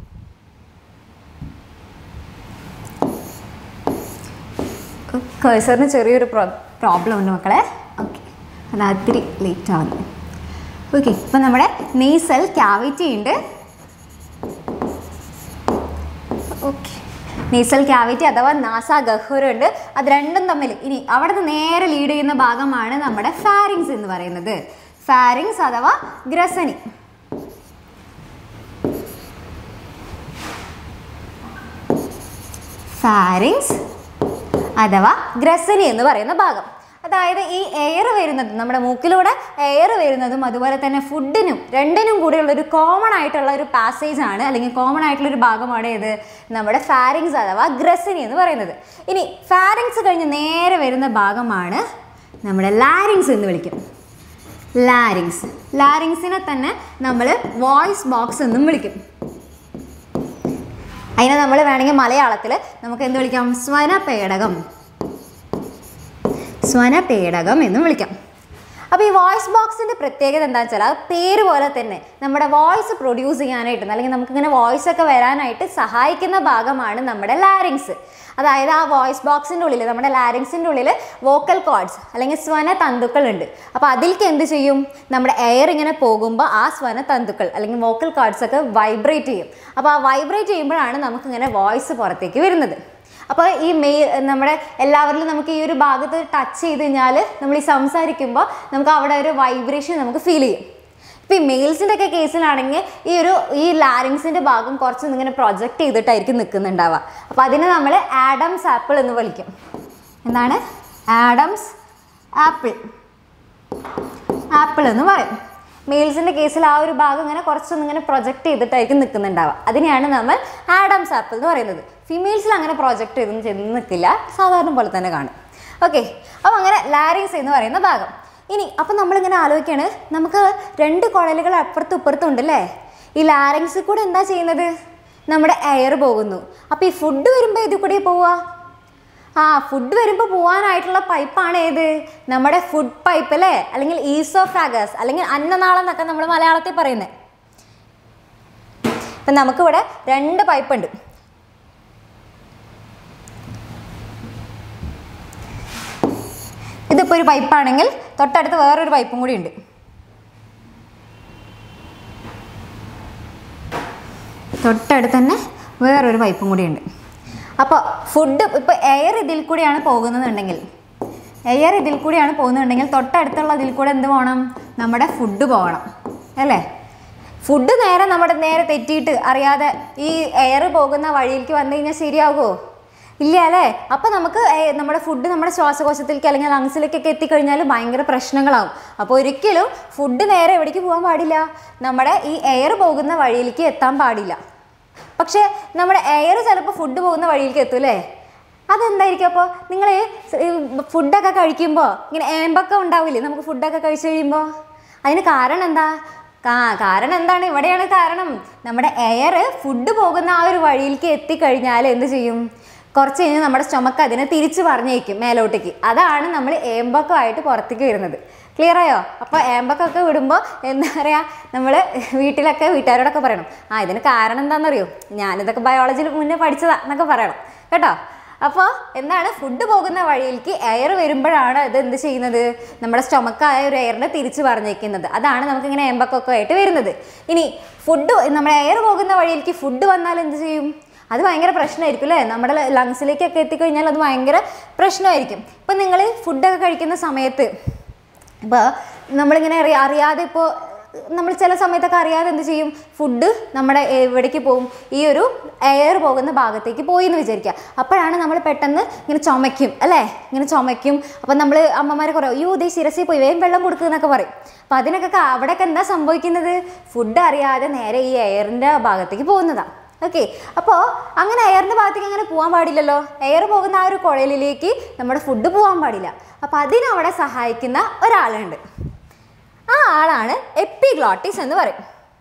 കേഴ്സറിന് ചെറിയൊരു പ്രോബ്ലം ഉണ്ട് മക്കളെ ഓക്കെ അത് ഒത്തിരി ലേറ്റ് ആവുന്നു ഓക്കെ ഇപ്പം നമ്മുടെ നെയ്സൽ ക്യാവിറ്റി ഉണ്ട് ഓക്കെ നേസൽ ക്യാവിറ്റി അഥവാ നാസ ഗഹ്വരം ഉണ്ട് അത് രണ്ടും തമ്മിൽ ഇനി അവിടെ നിന്ന് നേരെ ലീഡ് ചെയ്യുന്ന ഭാഗമാണ് നമ്മുടെ ഫാരിങ്സ് എന്ന് പറയുന്നത് ഫാരിങ്സ് അഥവാ ഗ്രസനി ഫാരിങ്സ് അഥവാ ഗ്രസനി എന്ന് പറയുന്ന ഭാഗം അതായത് ഈ എയർ വരുന്നത് നമ്മുടെ മൂക്കിലൂടെ എയർ വരുന്നതും അതുപോലെ തന്നെ ഫുഡിനും രണ്ടിനും കൂടിയുള്ള ഒരു കോമൺ ആയിട്ടുള്ള ഒരു പാസേജ് ആണ് അല്ലെങ്കിൽ കോമൺ ആയിട്ടുള്ള ഒരു ഭാഗമാണ് ഏത് നമ്മുടെ ഫാരിങ്സ് അഥവാ ഗ്രസനി എന്ന് പറയുന്നത് ഇനി ഫാരിങ്സ് കഴിഞ്ഞ് നേരെ വരുന്ന ഭാഗമാണ് നമ്മുടെ ലാരിങ്സ് എന്ന് വിളിക്കും ലാരിങ്സ് ലാരിങ്സിനെ തന്നെ നമ്മൾ വോയിസ് ബോക്സ് എന്നും വിളിക്കും അതിനെ നമ്മൾ വേണമെങ്കിൽ മലയാളത്തിൽ നമുക്ക് എന്ത് വിളിക്കാം സ്വനപേടകം സ്വനപേടകം എന്നും വിളിക്കാം അപ്പോൾ ഈ വോയിസ് ബോക്സിൻ്റെ പ്രത്യേകത എന്താണെന്ന് വെച്ചാൽ അത് പേര് പോലെ തന്നെ നമ്മുടെ വോയിസ് പ്രൊഡ്യൂസ് ചെയ്യാനായിട്ട് അല്ലെങ്കിൽ നമുക്കിങ്ങനെ വോയിസ് ഒക്കെ വരാനായിട്ട് സഹായിക്കുന്ന ഭാഗമാണ് നമ്മുടെ ലാരിങ്സ് അതായത് ആ വോയിസ് ബോക്സിൻ്റെ ഉള്ളിൽ നമ്മുടെ ലാരിങ്സിൻ്റെ ഉള്ളിൽ വോക്കൽ കോഡ്സ് അല്ലെങ്കിൽ സ്വന തന്തുക്കൾ ഉണ്ട് അപ്പോൾ അതിലേക്ക് എന്ത് ചെയ്യും നമ്മുടെ എയർ ഇങ്ങനെ പോകുമ്പോൾ ആ സ്വന തന്തുക്കൾ അല്ലെങ്കിൽ വോക്കൽ കോഡ്സ് ഒക്കെ വൈബ്രേറ്റ് ചെയ്യും അപ്പോൾ ആ വൈബ്രേറ്റ് ചെയ്യുമ്പോഴാണ് നമുക്കിങ്ങനെ വോയിസ് പുറത്തേക്ക് വരുന്നത് അപ്പോൾ ഈ മെയ് നമ്മുടെ എല്ലാവരിലും നമുക്ക് ഈ ഒരു ഭാഗത്ത് ടച്ച് ചെയ്ത് കഴിഞ്ഞാൽ നമ്മൾ ഈ സംസാരിക്കുമ്പോൾ നമുക്ക് അവിടെ ഒരു വൈബ്രേഷൻ നമുക്ക് ഫീൽ ചെയ്യും ഇപ്പോൾ ഈ മെയിൽസിൻ്റെ ഒക്കെ കേസിലാണെങ്കിൽ ഈ ഒരു ഈ ലാരിങ്സിൻ്റെ ഭാഗം കുറച്ച് ഇങ്ങനെ പ്രൊജക്റ്റ് ചെയ്തിട്ടായിരിക്കും നിൽക്കുന്നുണ്ടാവുക അപ്പോൾ അതിനെ നമ്മൾ ആഡംസ് ആപ്പിൾ എന്ന് വിളിക്കും എന്താണ് ആഡംസ് ആപ്പിൾ ആപ്പിൾ എന്ന് പറയും മെയിൽസിൻ്റെ കേസിൽ ആ ഒരു ഭാഗം ഇങ്ങനെ കുറച്ചൊന്നും ഇങ്ങനെ പ്രൊജക്റ്റ് ചെയ്തിട്ടായിരിക്കും നിൽക്കുന്നുണ്ടാവുക അതിനെയാണ് നമ്മൾ ആഡംസ് ആപ്പിൾ എന്ന് പറയുന്നത് ഫീമെയിൽസിൽ അങ്ങനെ പ്രൊജക്റ്റ് ചെയ്തൊന്നും ചെന്ന് നിൽക്കില്ല സാധാരണ പോലെ തന്നെ കാണും ഓക്കെ അപ്പോൾ അങ്ങനെ ലാരിങ്സ് എന്ന് പറയുന്ന ഭാഗം ഇനി അപ്പം നമ്മളിങ്ങനെ ആലോചിക്കുകയാണ് നമുക്ക് രണ്ട് കുഴലുകൾ അപ്പുറത്തും ഇപ്പുറത്തും ഉണ്ടല്ലേ ഈ ലാരിങ്സിൽ കൂടെ എന്താ ചെയ്യുന്നത് നമ്മുടെ എയർ പോകുന്നു അപ്പോൾ ഈ ഫുഡ് വരുമ്പോൾ ഇതിൽ കൂടെ പോവുക ആ ഫുഡ് വരുമ്പോൾ പോകാനായിട്ടുള്ള പൈപ്പാണ് ഏത് നമ്മുടെ ഫുഡ് പൈപ്പ് അല്ലേ അല്ലെങ്കിൽ ഈസോഫാഗസ് അല്ലെങ്കിൽ അന്നനാളം എന്നൊക്കെ നമ്മൾ മലയാളത്തിൽ പറയുന്നത് അപ്പം നമുക്കിവിടെ രണ്ട് പൈപ്പ് ഉണ്ട് ഇതിപ്പോൾ ഒരു പൈപ്പാണെങ്കിൽ തൊട്ടടുത്ത് വേറൊരു പൈപ്പും കൂടി ഉണ്ട് തൊട്ടടുത്ത് തന്നെ വേറൊരു പൈപ്പും കൂടി ഉണ്ട് അപ്പോൾ ഫുഡ് ഇപ്പോൾ എയർ ഇതിൽ കൂടിയാണ് പോകുന്നതെന്നുണ്ടെങ്കിൽ എയർ ഇതിൽ കൂടിയാണ് പോകുന്നുണ്ടെങ്കിൽ തൊട്ടടുത്തുള്ള ഇതിൽ കൂടെ എന്ത് പോകണം നമ്മുടെ ഫുഡ് പോകണം അല്ലേ ഫുഡ് നേരെ നമ്മുടെ നേരെ തെറ്റിയിട്ട് അറിയാതെ ഈ എയർ പോകുന്ന വഴിയിലേക്ക് വന്നു കഴിഞ്ഞാൽ ശരിയാകുമോ ഇല്ല അല്ലേ അപ്പം നമുക്ക് ഏ- നമ്മുടെ ഫുഡ് നമ്മുടെ ശ്വാസകോശത്തിലേക്ക് അല്ലെങ്കിൽ ലങ്സിലേക്കൊക്കെ എത്തിക്കഴിഞ്ഞാൽ ഭയങ്കര പ്രശ്നങ്ങളാവും അപ്പോൾ ഒരിക്കലും ഫുഡ് നേരെ എവിടേക്ക് പോകാൻ പാടില്ല നമ്മുടെ ഈ എയർ പോകുന്ന വഴിയിലേക്ക് എത്താൻ പാടില്ല പക്ഷേ നമ്മുടെ എയർ ചിലപ്പോൾ ഫുഡ് പോകുന്ന വഴിയിലേക്ക് എത്തും അല്ലേ അതെന്തായിരിക്കും അപ്പോൾ നിങ്ങൾ ഫുഡൊക്കെ കഴിക്കുമ്പോൾ ഇങ്ങനെ ഏമ്പൊക്കെ ഉണ്ടാവില്ലേ നമുക്ക് ഫുഡൊക്കെ കഴിച്ചു കഴിയുമ്പോൾ അതിന് കാരണം എന്താ കാ കാരണം എന്താണ് ഇവിടെയാണ് കാരണം നമ്മുടെ എയർ ഫുഡ് പോകുന്ന ആ ഒരു വഴിയിലേക്ക് എത്തിക്കഴിഞ്ഞാൽ എന്ത് ചെയ്യും കുറച്ച് കഴിഞ്ഞ് നമ്മുടെ സ്റ്റൊമക്ക് അതിനെ തിരിച്ച് പറഞ്ഞേക്കും മേലോട്ടേക്ക് അതാണ് നമ്മൾ ഏമ്പക്കമായിട്ട് പുറത്തേക്ക് വരുന്നത് ക്ലിയർ ആയോ അപ്പോൾ ഏമ്പക്കൊക്കെ വിടുമ്പോൾ എന്താ പറയുക നമ്മൾ വീട്ടിലൊക്കെ വീട്ടുകാരോടൊക്കെ പറയണം ആ ഇതിന് കാരണം എന്താണെന്നറിയോ ഞാനിതൊക്കെ ബയോളജിയിൽ മുന്നേ പഠിച്ചതാ എന്നൊക്കെ പറയണം കേട്ടോ അപ്പോൾ എന്താണ് ഫുഡ് പോകുന്ന വഴിയിലേക്ക് എയർ വരുമ്പോഴാണ് ഇത് എന്ത് ചെയ്യുന്നത് നമ്മുടെ സ്റ്റൊമക്കായ ഒരു എയറിനെ തിരിച്ച് പറഞ്ഞേക്കുന്നത് അതാണ് നമുക്കിങ്ങനെ ഏമ്പക്കൊക്കെ ആയിട്ട് വരുന്നത് ഇനി ഫുഡ് നമ്മുടെ എയർ പോകുന്ന വഴിയിലേക്ക് ഫുഡ് വന്നാൽ എന്ത് ചെയ്യും അത് ഭയങ്കര പ്രശ്നമായിരിക്കും അല്ലേ നമ്മുടെ ലങ്സിലേക്കൊക്കെ എത്തിക്കഴിഞ്ഞാൽ അത് ഭയങ്കര പ്രശ്നമായിരിക്കും ഇപ്പം നിങ്ങൾ ഫുഡൊക്കെ കഴിക്കുന്ന സമയത്ത് ഇപ്പോൾ നമ്മളിങ്ങനെ അറിയാ അറിയാതെ ഇപ്പോൾ നമ്മൾ ചില സമയത്തൊക്കെ അറിയാതെ എന്ത് ചെയ്യും ഫുഡ് നമ്മുടെ എവിടേക്ക് പോകും ഈ ഒരു എയർ പോകുന്ന ഭാഗത്തേക്ക് പോയി എന്ന് വിചാരിക്കുക അപ്പോഴാണ് നമ്മൾ പെട്ടെന്ന് ഇങ്ങനെ ചുമയ്ക്കും അല്ലേ ഇങ്ങനെ ചുമയ്ക്കും അപ്പം നമ്മൾ അമ്മമാരെ കുറേ അയ്യോ ദേ ശിരസിൽ പോയി വേഗം വെള്ളം കൊടുക്കുക എന്നൊക്കെ പറയും അപ്പം അതിനൊക്കെ ക- അവിടെയൊക്കെ എന്താ സംഭവിക്കുന്നത് ഫുഡ് അറിയാതെ നേരെ ഈ എയറിൻ്റെ ഭാഗത്തേക്ക് പോകുന്നതാണ് ഓക്കെ അപ്പോൾ അങ്ങനെ എയറിൻ്റെ ഭാഗത്തേക്ക് അങ്ങനെ പോകാൻ പാടില്ലല്ലോ എയർ പോകുന്ന ആ ഒരു കുഴലിലേക്ക് നമ്മുടെ ഫുഡ് പോകാൻ പാടില്ല അപ്പോൾ അതിനവിടെ സഹായിക്കുന്ന ഒരാളുണ്ട് ആ ആളാണ് എപ്പിഗ്ലോട്ടിസ് എന്ന് പറയും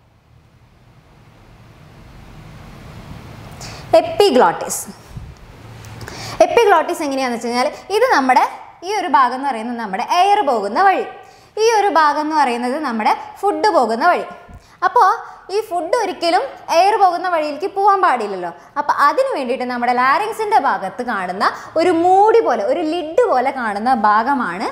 എപ്പിഗ്ലോട്ടിസ് എപ്പിഗ്ലോട്ടിസ് എങ്ങനെയാണെന്ന് വെച്ച് കഴിഞ്ഞാൽ ഇത് നമ്മുടെ ഈ ഒരു ഭാഗം എന്ന് പറയുന്നത് നമ്മുടെ എയർ പോകുന്ന വഴി ഈ ഒരു ഭാഗം എന്ന് പറയുന്നത് നമ്മുടെ ഫുഡ് പോകുന്ന വഴി അപ്പോൾ ഈ ഫുഡ് ഒരിക്കലും എയർ പോകുന്ന വഴിയിലേക്ക് പോകാൻ പാടില്ലല്ലോ അപ്പോൾ അതിന് വേണ്ടിയിട്ട് നമ്മുടെ ലാരിങ്സിൻ്റെ ഭാഗത്ത് കാണുന്ന ഒരു മൂടി പോലെ ഒരു ലിഡ് പോലെ കാണുന്ന ഭാഗമാണ്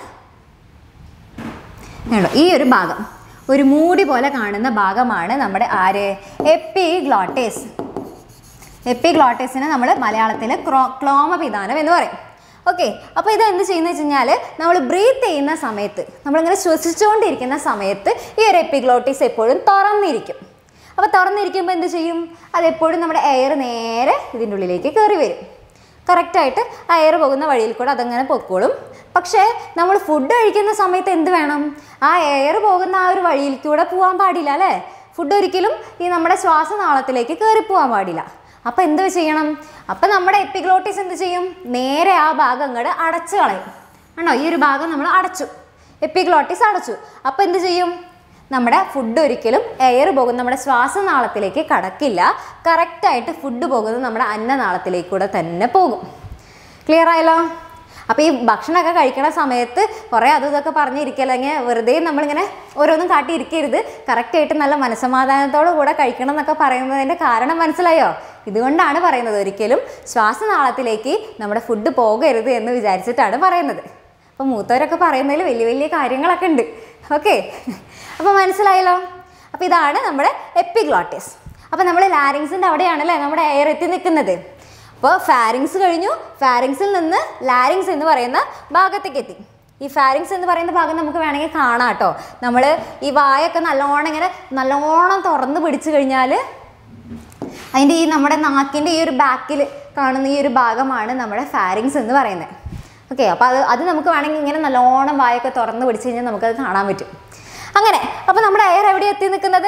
കണ്ടോ ഈ ഒരു ഭാഗം ഒരു മൂടി പോലെ കാണുന്ന ഭാഗമാണ് നമ്മുടെ ആര് എപ്പിഗ്ലോട്ടിസ് എപ്പിഗ്ലോട്ടിസിനെ നമ്മൾ മലയാളത്തിൽ ക്രോ ക്ലോമപിതാനം എന്ന് പറയും ഓക്കെ അപ്പോൾ ഇത് എന്ത് ചെയ്യുന്നത് വെച്ച് കഴിഞ്ഞാൽ നമ്മൾ ബ്രീത്ത് ചെയ്യുന്ന സമയത്ത് നമ്മളിങ്ങനെ ശ്വസിച്ചുകൊണ്ടിരിക്കുന്ന സമയത്ത് ഈ ഒരു എപ്പിഗ്ലോട്ടിസ് എപ്പോഴും തുറന്നിരിക്കും അപ്പോൾ തുറന്നിരിക്കുമ്പോൾ എന്ത് ചെയ്യും അതെപ്പോഴും നമ്മുടെ എയർ നേരെ ഇതിൻ്റെ ഉള്ളിലേക്ക് കയറി വരും കറക്റ്റായിട്ട് ആ എയർ പോകുന്ന വഴിയിൽ കൂടെ അതങ്ങനെ പൊക്കോളും പക്ഷേ നമ്മൾ ഫുഡ് കഴിക്കുന്ന സമയത്ത് എന്ത് വേണം ആ എയർ പോകുന്ന ആ ഒരു വഴിയിൽ കൂടെ പോകാൻ പാടില്ല അല്ലേ ഫുഡ് ഒരിക്കലും ഈ നമ്മുടെ ശ്വാസനാളത്തിലേക്ക് കയറി പോകാൻ പാടില്ല അപ്പോൾ എന്ത് ചെയ്യണം അപ്പം നമ്മുടെ എപ്പിഗ്ലോട്ടിസ് എന്ത് ചെയ്യും നേരെ ആ ഭാഗം അങ്ങോട്ട് അടച്ചു കളയും ആണോ ഈ ഒരു ഭാഗം നമ്മൾ അടച്ചു എപ്പിഗ്ലോട്ടിസ് അടച്ചു അപ്പോൾ എന്ത് ചെയ്യും നമ്മുടെ ഫുഡ് ഒരിക്കലും എയർ പോകും നമ്മുടെ ശ്വാസനാളത്തിലേക്ക് കടക്കില്ല കറക്റ്റായിട്ട് ഫുഡ് പോകുന്നത് നമ്മുടെ അന്നനാളത്തിലേക്ക് കൂടെ തന്നെ പോകും ക്ലിയർ ആയല്ലോ അപ്പോൾ ഈ ഭക്ഷണമൊക്കെ കഴിക്കണ സമയത്ത് കുറേ അതും ഇതൊക്കെ പറഞ്ഞിരിക്കല്ലോ ഇങ്ങനെ വെറുതെ നമ്മളിങ്ങനെ ഓരോന്നും കാട്ടിയിരിക്കരുത് കറക്റ്റായിട്ട് നല്ല മനസ്സമാധാനത്തോടു കൂടെ കഴിക്കണം എന്നൊക്കെ പറയുന്നതിൻ്റെ കാരണം മനസ്സിലായോ ഇതുകൊണ്ടാണ് പറയുന്നത് ഒരിക്കലും ശ്വാസനാളത്തിലേക്ക് നമ്മുടെ ഫുഡ് പോകരുത് എന്ന് വിചാരിച്ചിട്ടാണ് പറയുന്നത് അപ്പോൾ മൂത്തവരൊക്കെ പറയുന്നതിൽ വലിയ വലിയ കാര്യങ്ങളൊക്കെ ഉണ്ട് ഓക്കെ അപ്പോൾ മനസ്സിലായല്ലോ അപ്പോൾ ഇതാണ് നമ്മുടെ എപ്പിഗ്ലോട്ടിസ് അപ്പോൾ നമ്മൾ ലാരിങ്സിൻ്റെ അവിടെയാണല്ലേ നമ്മുടെ എയർ എത്തി നിൽക്കുന്നത് അപ്പോൾ ഫാരിങ്സ് കഴിഞ്ഞു ഫാരിങ്സിൽ നിന്ന് ലാരിങ്സ് എന്ന് പറയുന്ന ഭാഗത്തേക്ക് എത്തി ഈ ഫാരിങ്സ് എന്ന് പറയുന്ന ഭാഗം നമുക്ക് വേണമെങ്കിൽ കാണാം കേട്ടോ നമ്മൾ ഈ വായൊക്കെ നല്ലോണം ഇങ്ങനെ നല്ലോണം തുറന്ന് പിടിച്ചു കഴിഞ്ഞാൽ അതിൻ്റെ ഈ നമ്മുടെ നാക്കിൻ്റെ ഈ ഒരു ബാക്കിൽ കാണുന്ന ഈ ഒരു ഭാഗമാണ് നമ്മുടെ ഫാരിങ്സ് എന്ന് പറയുന്നത് ഓക്കെ അപ്പോൾ അത് അത് നമുക്ക് വേണമെങ്കിൽ ഇങ്ങനെ നല്ലോണം വായൊക്കെ തുറന്ന് പിടിച്ച് കഴിഞ്ഞാൽ നമുക്കത് കാണാൻ പറ്റും അങ്ങനെ അപ്പോൾ നമ്മുടെ എയർ എവിടെ എത്തി നിൽക്കുന്നത്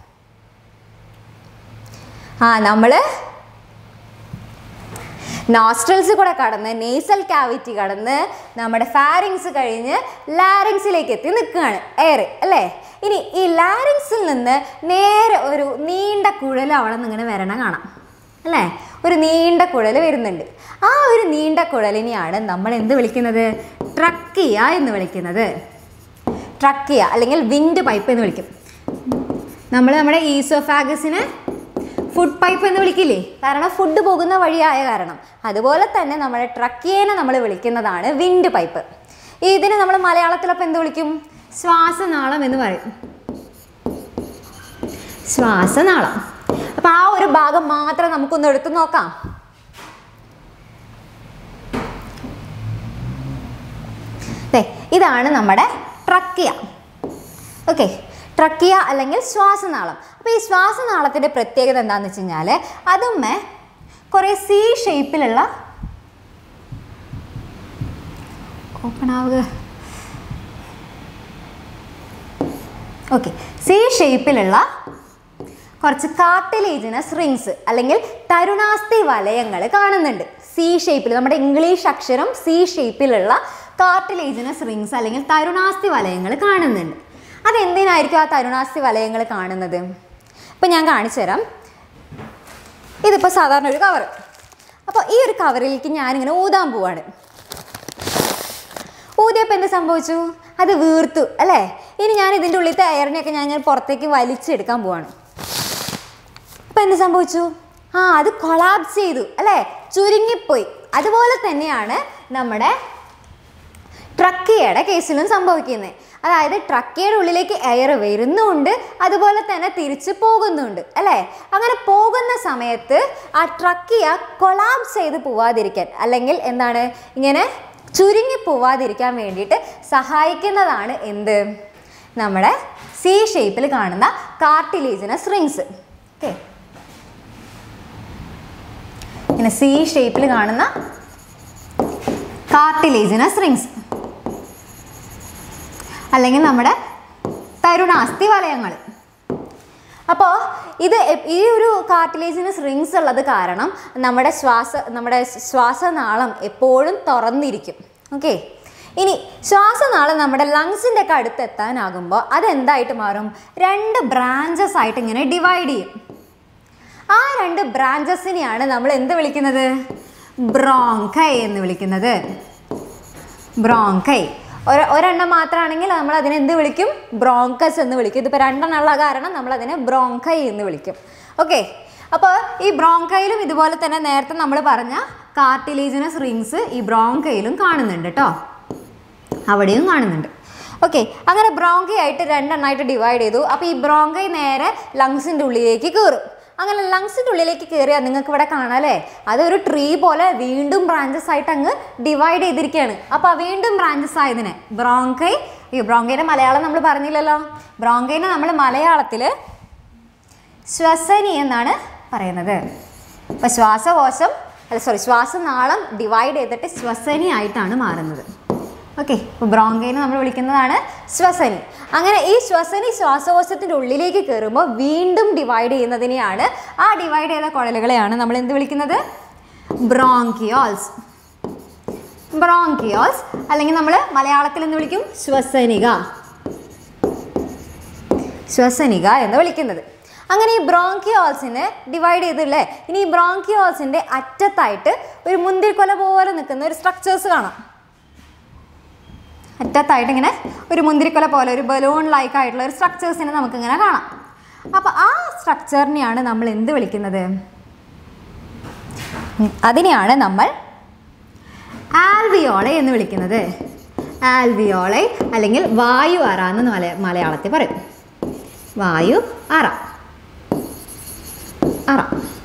ആ നമ്മൾ നോസ്ട്രൽസ് കൂടെ കടന്ന് നേസൽ കാവിറ്റി കടന്ന് നമ്മുടെ ഫാരിങ്സ് കഴിഞ്ഞ് ലാരിങ്സിലേക്ക് എത്തി നിൽക്കുകയാണ് എയർ അല്ലേ ഇനി ഈ ലാരിങ്സിൽ നിന്ന് നേരെ ഒരു നീണ്ട കുഴൽ അവിടെ നിന്ന് ഇങ്ങനെ വരണ കാണാം അല്ലേ ഒരു നീണ്ട കുഴൽ വരുന്നുണ്ട് ആ ഒരു നീണ്ട കുഴലിനെയാണ് നമ്മൾ എന്ത് വിളിക്കുന്നത് ട്രക്കിയ എന്ന് വിളിക്കുന്നത് ട്രക്കിയ അല്ലെങ്കിൽ വിൻഡ് പൈപ്പ് എന്ന് വിളിക്കും നമ്മൾ നമ്മുടെ ഈസോഫാഗസിനെ ഫുഡ് പൈപ്പ് എന്ന് വിളിക്കില്ലേ കാരണം ഫുഡ് പോകുന്ന വഴിയായ കാരണം അതുപോലെ തന്നെ നമ്മുടെ ട്രക്കിയേനെ നമ്മൾ വിളിക്കുന്നതാണ് വിൻഡ് പൈപ്പ് ഇതിന് നമ്മൾ മലയാളത്തിലപ്പോൾ എന്ത് വിളിക്കും ശ്വാസനാളം എന്ന് പറയും ശ്വാസനാളം അപ്പം ആ ഒരു ഭാഗം മാത്രം നമുക്കൊന്ന് എടുത്തു നോക്കാം ദേ, ഇതാണ് നമ്മുടെ ട്രക്കിയ ഓക്കെ ട്രക്കിയ അല്ലെങ്കിൽ ശ്വാസനാളം അപ്പോൾ ഈ ശ്വാസനാളത്തിൻ്റെ പ്രത്യേകത എന്താണെന്ന് വെച്ച് കഴിഞ്ഞാൽ അതുമ്മേ കുറേ സി ഷേപ്പിലുള്ള ഓപ്പൺ ആവുക ഓക്കെ സി ഷേപ്പിലുള്ള കുറച്ച് കാർട്ടിലേജിനസ് റിങ്സ് അല്ലെങ്കിൽ തരുണാസ്ഥി വലയങ്ങൾ കാണുന്നുണ്ട് സി ഷേപ്പിൽ നമ്മുടെ ഇംഗ്ലീഷ് അക്ഷരം സി ഷേപ്പിലുള്ള കാർട്ടിലേജിനസ് റിങ്സ് അല്ലെങ്കിൽ തരുണാസ്ഥി വലയങ്ങൾ കാണുന്നുണ്ട് അതെന്തിനായിരിക്കും ആ തരുണാസ്ഥി വലയങ്ങൾ കാണുന്നത് ഇപ്പം ഞാൻ കാണിച്ചു തരാം ഇതിപ്പോൾ സാധാരണ ഒരു കവർ അപ്പോൾ ഈ ഒരു കവറിലേക്ക് ഞാനിങ്ങനെ ഊതാൻ പോവാണ് ഊതിയപ്പോൾ എന്ത് സംഭവിച്ചു അത് വീർത്തു അല്ലേ ഇനി ഞാൻ ഇതിൻ്റെ ഉള്ളിലത്തെ എയറിനെയൊക്കെ ഞാൻ ഇങ്ങനെ പുറത്തേക്ക് വലിച്ചെടുക്കാൻ പോവാണ് അപ്പം എന്ത് സംഭവിച്ചു ആ അത് കൊളാപ്സ് ചെയ്തു അല്ലേ ചുരുങ്ങിപ്പോയി അതുപോലെ തന്നെയാണ് നമ്മുടെ ട്രക്കിയയുടെ കേസിലും സംഭവിക്കുന്നത് അതായത് ട്രക്കിയുടെ ഉള്ളിലേക്ക് എയർ വരുന്നുമുണ്ട് അതുപോലെ തന്നെ തിരിച്ച് പോകുന്നുണ്ട് അല്ലേ അങ്ങനെ പോകുന്ന സമയത്ത് ആ ട്രക്കിയ കൊളാപ്സ് ചെയ്ത് പോവാതിരിക്കാൻ അല്ലെങ്കിൽ എന്താണ് ഇങ്ങനെ ചുരുങ്ങി പോവാതിരിക്കാൻ വേണ്ടിയിട്ട് സഹായിക്കുന്നതാണ് എന്ത് നമ്മുടെ സി ഷേപ്പിൽ കാണുന്ന കാർട്ടിലേജിനസ് റിങ്സ് ഓക്കെ ഇങ്ങനെ സി ഷേപ്പിൽ കാണുന്ന കാർട്ടിലേജിനസ് റിങ്സ് അല്ലെങ്കിൽ നമ്മുടെ തരുണാസ്ഥി വലയങ്ങൾ അപ്പോൾ ഇത് എ- ഈ ഒരു കാർട്ടിലേജിനസ് റിങ്സ് ഉള്ളത് കാരണം നമ്മുടെ ശ്വാസ നമ്മുടെ ശ്വാസനാളം എപ്പോഴും തുറന്നിരിക്കും ഓക്കെ ഇനി ശ്വാസനാളം നമ്മുടെ ലങ്സിൻ്റെ ഒക്കെ അടുത്തെത്താനാകുമ്പോൾ അതെന്തായിട്ട് മാറും രണ്ട് ബ്രാഞ്ചസ് ആയിട്ട് ഇങ്ങനെ ഡിവൈഡ് ചെയ്യും ആ രണ്ട് ബ്രാഞ്ചസിനെയാണ് നമ്മൾ എന്ത് വിളിക്കുന്നത് ബ്രോങ്കൈ എന്ന് വിളിക്കുന്നത് ബ്രോങ്കൈ ഒരു ഒരെണ്ണം മാത്രമാണെങ്കിൽ നമ്മൾ അതിനെ എന്ത് വിളിക്കും ബ്രോങ്കസ് എന്ന് വിളിക്കും ഇതിപ്പോൾ രണ്ടെണ്ണം ഉള്ള കാരണം നമ്മൾ അതിനെ ബ്രോങ്കൈ എന്ന് വിളിക്കും ഓക്കെ അപ്പോൾ ഈ ബ്രോങ്കയിലും ഇതുപോലെ തന്നെ നേരത്തെ നമ്മൾ പറഞ്ഞ കാർട്ടിലേജിനസ് റിങ്സ് ഈ ബ്രോങ്കയിലും കാണുന്നുണ്ട് കേട്ടോ അവിടെയും കാണുന്നുണ്ട് ഓക്കെ അങ്ങനെ ബ്രോങ്കൈ ആയിട്ട് രണ്ടെണ്ണമായിട്ട് ഡിവൈഡ് ചെയ്തു അപ്പോൾ ഈ ബ്രോങ്കൈ നേരെ ലങ്സിൻ്റെ ഉള്ളിലേക്ക് കയറും അങ്ങനെ ലങ്സിൻ്റെ ഉള്ളിലേക്ക് കയറിയാൽ നിങ്ങൾക്ക് ഇവിടെ കാണാം അല്ലേ അതൊരു ട്രീ പോലെ വീണ്ടും ബ്രാഞ്ചസ് ആയിട്ട് അങ്ങ് ഡിവൈഡ് ചെയ്തിരിക്കുകയാണ് അപ്പോൾ വീണ്ടും ബ്രാഞ്ചസ് ആയതിനെ ബ്രോങ്കൈ ഈ ബ്രോങ്കൈൻ്റെ മലയാളം നമ്മൾ പറഞ്ഞില്ലല്ലോ ബ്രോങ്കൈനെ നമ്മൾ മലയാളത്തിൽ ശ്വസനി എന്നാണ് പറയുന്നത് അപ്പോൾ ശ്വാസകോശം അല്ല സോറി ശ്വാസനാളം ഡിവൈഡ് ചെയ്തിട്ട് ശ്വസനി ആയിട്ടാണ് മാറുന്നത് ഓക്കെ ഇപ്പോൾ ബ്രോങ്കൈനെ നമ്മൾ വിളിക്കുന്നതാണ് ശ്വസനി അങ്ങനെ ഈ ശ്വസനി ശ്വാസകോശത്തിൻ്റെ ഉള്ളിലേക്ക് കയറുമ്പോൾ വീണ്ടും ഡിവൈഡ് ചെയ്യുന്നതിനെയാണ് ആ ഡിവൈഡ് ചെയ്ത കുഴലുകളെയാണ് നമ്മൾ എന്ത് വിളിക്കുന്നത് ബ്രോങ്കിയോൾസ് ബ്രോങ്കിയോൾസ് അല്ലെങ്കിൽ നമ്മൾ മലയാളത്തിൽ എന്ന് വിളിക്കും ശ്വസനിക ശ്വസനിക എന്ന് വിളിക്കുന്നത് അങ്ങനെ ഈ ബ്രോങ്കിയോൾസിനെ ഡിവൈഡ് ചെയ്തില്ലേ ഇനി ഈ ബ്രോങ്കിയോൾസിൻ്റെ അറ്റത്തായിട്ട് ഒരു മുന്തിരിക്കൊല പോലെ നിൽക്കുന്ന ഒരു സ്ട്രക്ചേഴ്സ് കാണാം അറ്റത്തായിട്ട് ഇങ്ങനെ ഒരു മുന്തിരിക്കൊല പോലെ ഒരു ബലൂൺ ലൈക്ക് ആയിട്ടുള്ള ഒരു സ്ട്രക്ചേഴ്സിനെ നമുക്കിങ്ങനെ കാണാം അപ്പോൾ ആ സ്ട്രക്ചറിനെയാണ് നമ്മൾ എന്ത് വിളിക്കുന്നത് ഉം, അതിനെയാണ് നമ്മൾ ആൽവിയോളെ എന്ന് വിളിക്കുന്നത് ആൽവിയോളെ അല്ലെങ്കിൽ വായു അറ എന്ന് മല മലയാളത്തിൽ പറയും വായു അറ അറ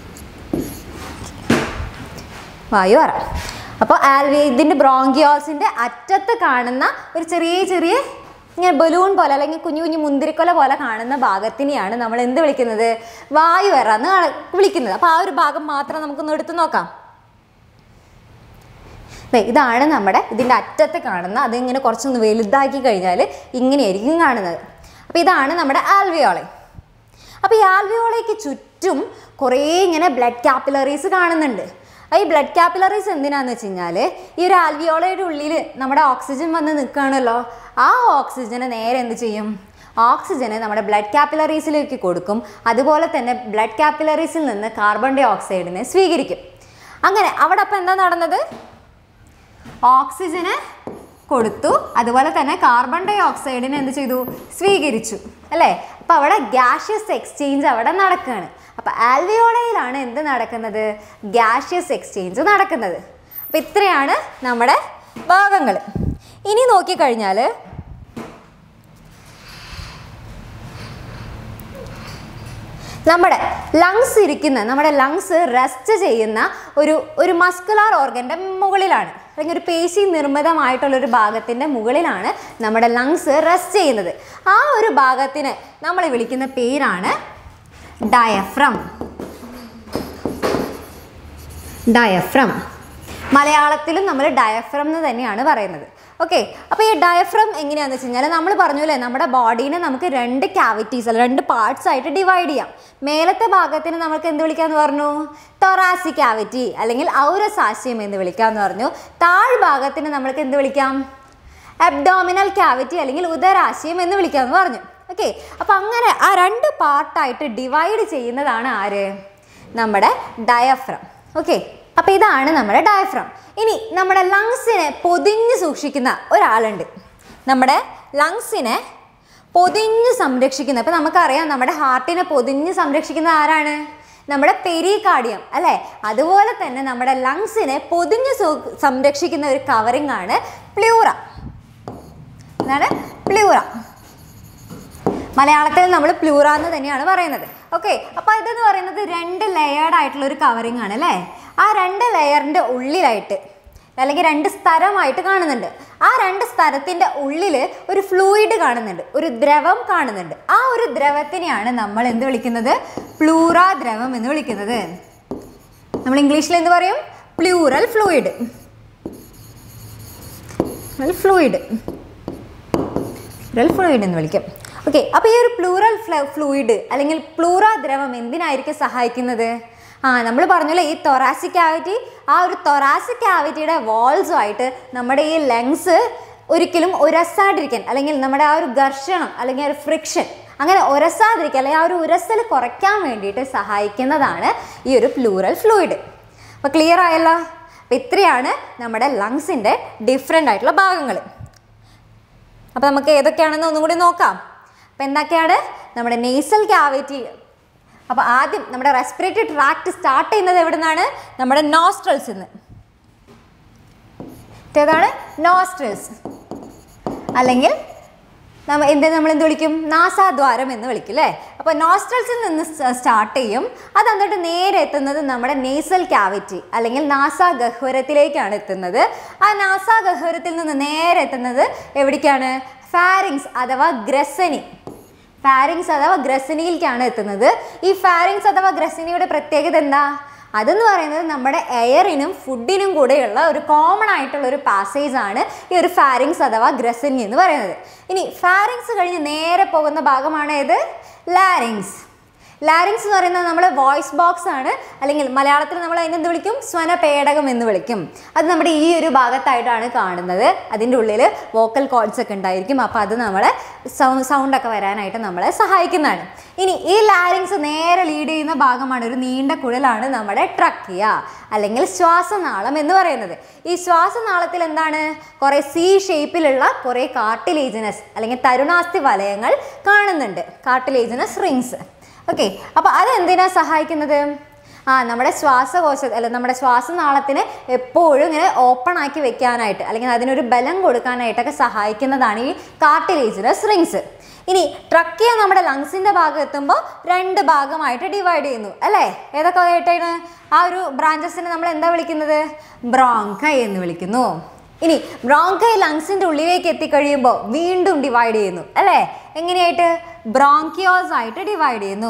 വായു അറ അപ്പോൾ ആൽവി ഇതിൻ്റെ ബ്രോങ്കിയോസിൻ്റെ അറ്റത്ത് കാണുന്ന ഒരു ചെറിയ ചെറിയ ഇങ്ങനെ ബലൂൺ പോലെ അല്ലെങ്കിൽ കുഞ്ഞു കുഞ്ഞു മുന്തിരിക്കൊല പോലെ കാണുന്ന ഭാഗത്തിനെയാണ് നമ്മൾ എന്ത് വിളിക്കുന്നത് വായു അറ എന്ന് കാണ- വിളിക്കുന്നത് അപ്പോൾ ആ ഒരു ഭാഗം മാത്രം നമുക്കൊന്ന് എടുത്തു നോക്കാം ദേ, ഇതാണ് നമ്മുടെ ഇതിൻ്റെ അറ്റത്ത് കാണുന്ന അതിങ്ങനെ കുറച്ചൊന്ന് വലുതാക്കി കഴിഞ്ഞാൽ ഇങ്ങനെയായിരിക്കും കാണുന്നത് അപ്പോൾ ഇതാണ് നമ്മുടെ ആൽവിയോളെ അപ്പോൾ ഈ ആൽവിയോളയ്ക്ക് ചുറ്റും കുറേ ഇങ്ങനെ ബ്ലഡ് കാപ്പിലറീസ് കാണുന്നുണ്ട് ആ ഈ ബ്ലഡ് കാപ്പിലറീസ് എന്തിനാന്ന് വെച്ച് കഴിഞ്ഞാൽ ഈ ഒരു ആൽവിയോളയുടെ ഉള്ളിൽ നമ്മുടെ ഓക്സിജൻ വന്ന് നിൽക്കുകയാണല്ലോ ആ ഓക്സിജനെ നേരെ എന്ത് ചെയ്യും ഓക്സിജനെ നമ്മുടെ ബ്ലഡ് കാപ്പിലറീസിലേക്ക് കൊടുക്കും അതുപോലെ തന്നെ ബ്ലഡ് കാപ്പിലറീസിൽ നിന്ന് കാർബൺ ഡൈ ഓക്സൈഡിനെ സ്വീകരിക്കും അങ്ങനെ അവിടെ അപ്പം എന്താ നടന്നത് ഓക്സിജന് കൊടുത്തു അതുപോലെ തന്നെ കാർബൺ ഡൈ ഓക്സൈഡിനെ എന്ത് ചെയ്തു സ്വീകരിച്ചു അല്ലേ അപ്പോൾ അവിടെ ഗ്യാഷ്യസ് എക്സ്ചേഞ്ച് അവിടെ നടക്കുകയാണ് അപ്പോൾ ആൽവിയോളയിലാണ് എന്ത് നടക്കുന്നത് ഗ്യാഷ്യസ് എക്സ്ചേഞ്ച് നടക്കുന്നത് അപ്പോൾ ഇത്രയാണ് നമ്മുടെ ഭാഗങ്ങൾ ഇനി നോക്കിക്കഴിഞ്ഞാൽ നമ്മുടെ ലങ്സ് ഇരിക്കുന്ന നമ്മുടെ ലങ്സ് റെസ്റ്റ് ചെയ്യുന്ന ഒരു ഒരു മസ്കുലാർ ഓർഗൻ്റെ മുകളിലാണ് അല്ലെങ്കിൽ ഒരു പേശി നിർമ്മിതമായിട്ടുള്ള ഒരു ഭാഗത്തിൻ്റെ മുകളിലാണ് നമ്മുടെ ലങ്സ് റെസ്റ്റ് ചെയ്യുന്നത് ആ ഒരു ഭാഗത്തിന് നമ്മൾ വിളിക്കുന്ന പേരാണ് ഡയഫ്രം ഡയഫ്രം മലയാളത്തിലും നമ്മൾ ഡയഫ്രം എന്ന് തന്നെയാണ് പറയുന്നത് ഓക്കെ അപ്പോൾ ഈ ഡയഫ്രം എങ്ങനെയാണെന്ന് വെച്ച് കഴിഞ്ഞാൽ നമ്മൾ പറഞ്ഞല്ലേ നമ്മുടെ ബോഡീനെ നമുക്ക് രണ്ട് ക്യാവിറ്റീസ് അല്ല രണ്ട് പാർട്സ് ആയിട്ട് ഡിവൈഡ് ചെയ്യാം മേലത്തെ ഭാഗത്തിന് നമുക്ക് എന്ത് വിളിക്കാമെന്ന് പറഞ്ഞു തൊറാസി ക്യാവിറ്റി അല്ലെങ്കിൽ ഔരസാസ്യം എന്ന് വിളിക്കാമെന്ന് പറഞ്ഞു താഴ്ഭാഗത്തിന് നമ്മൾക്ക് എന്ത് വിളിക്കാം അബ്ഡോമിനൽ ക്യാവിറ്റി അല്ലെങ്കിൽ ഉദരാശയം എന്ന് വിളിക്കാമെന്ന് പറഞ്ഞു ഓക്കെ അപ്പോൾ അങ്ങനെ ആ രണ്ട് പാർട്ടായിട്ട് ഡിവൈഡ് ചെയ്യുന്നതാണ് ആര് നമ്മുടെ ഡയഫ്രം ഓക്കെ അപ്പോൾ ഇതാണ് നമ്മുടെ ഡയഫ്രം ഇനി നമ്മുടെ ലങ്സിനെ പൊതിഞ്ഞ് സൂക്ഷിക്കുന്ന ഒരാളുണ്ട് നമ്മുടെ ലങ്സിനെ പൊതിഞ്ഞ് സംരക്ഷിക്കുന്ന അപ്പോൾ നമുക്കറിയാം നമ്മുടെ ഹാർട്ടിനെ പൊതിഞ്ഞ് സംരക്ഷിക്കുന്ന ആരാണ് നമ്മുടെ പെരികാർഡിയം അല്ലേ അതുപോലെ തന്നെ നമ്മുടെ ലങ്സിനെ പൊതിഞ്ഞ് സൂ- സംരക്ഷിക്കുന്ന ഒരു കവറിംഗ് ആണ് പ്ലൂറ എന്താണ് പ്ലൂറ മലയാളത്തിൽ നമ്മൾ പ്ലൂറ എന്ന് തന്നെയാണ് പറയുന്നത് ഓക്കെ അപ്പോൾ ഇതെന്ന് പറയുന്നത് രണ്ട് ലെയേർഡ് ആയിട്ടുള്ള ഒരു കവറിംഗ് ആണ് അല്ലേ ആ രണ്ട് ലെയറിൻ്റെ ഉള്ളിലായിട്ട് അല്ലെങ്കിൽ രണ്ട് സ്ഥലമായിട്ട് കാണുന്നുണ്ട് ആ രണ്ട് സ്ഥലത്തിൻ്റെ ഉള്ളിൽ ഒരു ഫ്ലൂയിഡ് കാണുന്നുണ്ട് ഒരു ദ്രവം കാണുന്നുണ്ട് ആ ഒരു ദ്രവത്തിനെയാണ് നമ്മൾ എന്ത് വിളിക്കുന്നത് പ്ലൂറ ദ്രവം എന്ന് വിളിക്കുന്നത് നമ്മൾ ഇംഗ്ലീഷിൽ എന്ത് പറയും pleural fluid fluid pleural fluid എന്ന് വിളിക്കും ഓക്കെ അപ്പോൾ ഈ ഒരു പ്ലൂറൽ ഫ്ലൂയിഡ് അല്ലെങ്കിൽ പ്ലൂറ ദ്രവം എന്തിനായിരിക്കും സഹായിക്കുന്നത് ആ നമ്മൾ പറഞ്ഞല്ലോ ഈ തൊറാസിക് ക്യാവിറ്റി ആ ഒരു തൊറാസിക് ക്യാവിറ്റിയുടെ വാൾസുമായിട്ട് നമ്മുടെ ഈ ലങ്സ് ഒരിക്കലും ഉരസാണ്ടിരിക്കാൻ അല്ലെങ്കിൽ നമ്മുടെ ആ ഒരു ഘർഷണം അല്ലെങ്കിൽ ആ ഒരു ഫ്രിക്ഷൻ അങ്ങനെ ഉരസാതിരിക്കാൻ അല്ലെങ്കിൽ ആ ഒരു ഉരസൽ കുറയ്ക്കാൻ വേണ്ടിയിട്ട് സഹായിക്കുന്നതാണ് ഈ ഒരു പ്ലൂറൽ ഫ്ലൂയിഡ് അപ്പോൾ ക്ലിയർ ആയല്ലോ അപ്പോൾ ഇത്രയാണ് നമ്മുടെ ലങ്സിൻ്റെ ഡിഫറെൻ്റ് ആയിട്ടുള്ള ഭാഗങ്ങൾ അപ്പോൾ നമുക്ക് ഏതൊക്കെയാണെന്ന് ഒന്നും കൂടി നോക്കാം അപ്പോൾ എന്തൊക്കെയാണ് നമ്മുടെ നെയ്സൽ ക്യാവിറ്റി അപ്പോൾ ആദ്യം നമ്മുടെ റെസ്പിറേറ്ററി ട്രാക്ട് സ്റ്റാർട്ട് ചെയ്യുന്നത് എവിടെ നിന്നാണ് നമ്മുടെ നോസ്ട്രൽസ് നിന്ന് ഏതാണ് നോസ്ട്രൽസ് അല്ലെങ്കിൽ നമ്മ എന്ത് നമ്മൾ എന്ത് വിളിക്കും നാസാദ്വാരം എന്ന് വിളിക്കും അല്ലേ അപ്പോൾ നോസ്ട്രൽസിൽ നിന്ന് സ്റ്റാർട്ട് ചെയ്യും അത് എന്നിട്ട് നേരെ എത്തുന്നത് നമ്മുടെ നേസൽ ക്യാവിറ്റി അല്ലെങ്കിൽ നാസാ ഗഹ്വരത്തിലേക്കാണ് എത്തുന്നത് ആ നാസാ ഗഹ്വരത്തിൽ നിന്ന് നേരെ എത്തുന്നത് എവിടേക്കാണ് ഫാരിങ്സ് അഥവാ ഗ്രസനി ഫാരിങ്സ് അഥവാ ഗ്രസനിയിലേക്കാണ് എത്തുന്നത് ഈ ഫാരിങ്സ് അഥവാ ഗ്രസനിയുടെ പ്രത്യേകത എന്താ അതെന്ന് പറയുന്നത് നമ്മുടെ എയറിനും ഫുഡിനും കൂടെയുള്ള ഒരു കോമൺ ആയിട്ടുള്ള ഒരു പാസേജ് ആണ് ഈ ഒരു ഫാരിങ്സ് അഥവാ ഗ്രസനി എന്ന് പറയുന്നത് ഇനി ഫാരിങ്സ് കഴിഞ്ഞ് നേരെ പോകുന്ന ഭാഗമാണ് ഏത് ലാരിങ്സ് ലാരിങ്സ് എന്ന് പറയുന്നത് നമ്മൾ വോയിസ് ബോക്സ് ആണ് അല്ലെങ്കിൽ മലയാളത്തിൽ നമ്മൾ അതിനെ എന്ത് വിളിക്കും സ്വനപേടകം എന്ന് വിളിക്കും അത് നമ്മുടെ ഈ ഒരു ഭാഗത്തായിട്ടാണ് കാണുന്നത് അതിൻ്റെ ഉള്ളിൽ വോക്കൽ കോഡ്സ് ഒക്കെ ഉണ്ടായിരിക്കും അപ്പോൾ അത് നമ്മളെ സൗണ്ട് സൗണ്ടൊക്കെ വരാനായിട്ട് നമ്മളെ സഹായിക്കുന്നതാണ് ഇനി ഈ ലാരിങ്സ് നേരെ ലീഡ് ചെയ്യുന്ന ഭാഗമാണ് ഒരു നീണ്ട കുഴലാണ് നമ്മുടെ ട്രക്കിയ അല്ലെങ്കിൽ ശ്വാസനാളം എന്ന് പറയുന്നത് ഈ ശ്വാസനാളത്തിൽ എന്താണ് കുറേ സി ഷേപ്പിലുള്ള കുറേ കാർട്ടിലേജിനസ് അല്ലെങ്കിൽ തരുണാസ്ഥി വലയങ്ങൾ കാണുന്നുണ്ട് കാർട്ടിലേജിനസ് റിങ്സ് ഓക്കെ അപ്പോൾ അതെന്തിനാ സഹായിക്കുന്നത് ആ നമ്മുടെ ശ്വാസകോശ അല്ല നമ്മുടെ ശ്വാസനാളത്തിന് എപ്പോഴും ഇങ്ങനെ ഓപ്പൺ ആക്കി വെക്കാനായിട്ട് അല്ലെങ്കിൽ അതിനൊരു ബലം കൊടുക്കാനായിട്ടൊക്കെ സഹായിക്കുന്നതാണ് ഈ കാർട്ടിലേജിനസ് റിങ്സ് ഇനി ട്രക്കിയ നമ്മുടെ ലങ്സിൻ്റെ ഭാഗം എത്തുമ്പോൾ രണ്ട് ഭാഗമായിട്ട് ഡിവൈഡ് ചെയ്യുന്നു അല്ലേ ഏതൊക്കെ ആയിട്ടാണ് ആ ഒരു ബ്രാഞ്ചസിനെ നമ്മൾ എന്താ വിളിക്കുന്നത് ബ്രോങ്കൈ എന്ന് വിളിക്കുന്നു ഇനി ബ്രോങ്കൈ ലങ്സിൻ്റെ ഉള്ളിലേക്ക് എത്തിക്കഴിയുമ്പോൾ വീണ്ടും ഡിവൈഡ് ചെയ്യുന്നു അല്ലേ എങ്ങനെയായിട്ട് ബ്രോങ്കിയോസ് ആയിട്ട് ഡിവൈഡ് ചെയ്യുന്നു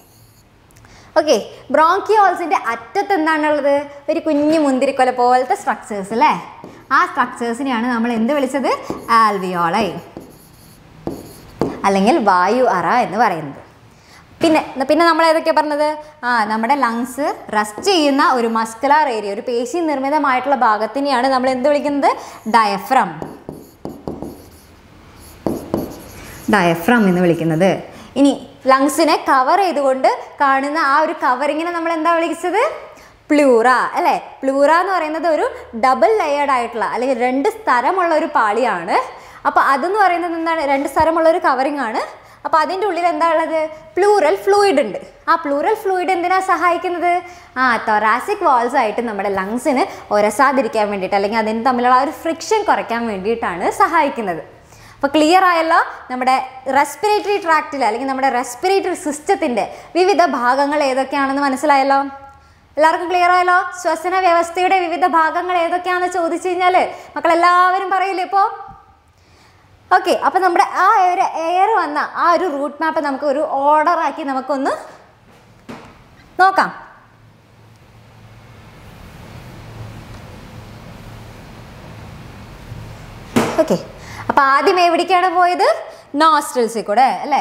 ഓക്കെ ബ്രോങ്കിയോൾസിൻ്റെ അറ്റത്ത് എന്താണുള്ളത് ഒരു കുഞ്ഞു മുന്തിരിക്കൊല പോലത്തെ സ്ട്രക്ചേഴ്സ് അല്ലേ ആ സ്ട്രക്ചേഴ്സിനെയാണ് നമ്മൾ എന്ത് വിളിച്ചത് ആൽവിയോളൈ അല്ലെങ്കിൽ വായു അറ എന്ന് പറയുന്നത് പിന്നെ പിന്നെ നമ്മൾ ഏതൊക്കെയാണ് പറഞ്ഞത് ആ നമ്മുടെ ലങ്സ് റെസ്റ്റ് ചെയ്യുന്ന ഒരു മസ്കുലാർ ഏരിയ ഒരു പേശി നിർമ്മിതമായിട്ടുള്ള ഭാഗത്തിനെയാണ് നമ്മൾ എന്ത് വിളിക്കുന്നത് ഡയഫ്രം ഡയഫ്രം എന്ന് വിളിക്കുന്നത് ഇനി ലങ്സിനെ കവർ ചെയ്തുകൊണ്ട് കാണുന്ന ആ ഒരു കവറിങ്ങിനെ നമ്മൾ എന്താ വിളിച്ചത് പ്ലൂറ അല്ലേ പ്ലൂറ എന്ന് പറയുന്നത് ഒരു ഡബിൾ ലെയർഡ് ആയിട്ടുള്ള അല്ലെങ്കിൽ രണ്ട് സ്ഥലമുള്ള ഒരു പാളിയാണ് അപ്പോൾ അതെന്ന് പറയുന്നത് എന്താണ് രണ്ട് സ്ഥലമുള്ള ഒരു കവറിങ് ആണ് അപ്പോൾ അതിൻ്റെ ഉള്ളിൽ എന്താ ഉള്ളത് പ്ലൂറൽ ഫ്ലൂയിഡ് ഉണ്ട് ആ പ്ലൂറൽ ഫ്ലൂയിഡ് എന്തിനാ സഹായിക്കുന്നത് ആ തൊറാസിക് വാൾസ് ആയിട്ട് നമ്മുടെ ലങ്സിന് ഉരസാതിരിക്കാൻ വേണ്ടിയിട്ട് അല്ലെങ്കിൽ അതിന് തമ്മിലുള്ള ആ ഒരു ഫ്രിക്ഷൻ കുറയ്ക്കാൻ വേണ്ടിയിട്ടാണ് സഹായിക്കുന്നത് അപ്പോൾ ക്ലിയർ ആയല്ലോ നമ്മുടെ റെസ്പിറേറ്ററി ട്രാക്റ്റിൽ അല്ലെങ്കിൽ നമ്മുടെ റെസ്പിറേറ്ററി സിസ്റ്റത്തിൻ്റെ വിവിധ ഭാഗങ്ങൾ ഏതൊക്കെയാണെന്ന് മനസ്സിലായല്ലോ എല്ലാവർക്കും ക്ലിയർ ആയല്ലോ ശ്വസന വ്യവസ്ഥയുടെ വിവിധ ഭാഗങ്ങൾ ഏതൊക്കെയാണെന്ന് ചോദിച്ചു കഴിഞ്ഞാൽ മക്കളെല്ലാവരും പറയില്ലേ ഇപ്പോൾ ഓക്കെ അപ്പോൾ നമ്മുടെ ആ ഒരു എയർ വന്ന ആ ഒരു റൂട്ട് മാപ്പ് നമുക്ക് ഒരു ഓർഡർ ആക്കി നമുക്കൊന്ന് നോക്കാം ഓക്കെ അപ്പോൾ ആദ്യം എവിടേക്കാണ് പോയത് നോസ്ട്രൽസിൽ കൂടെ അല്ലേ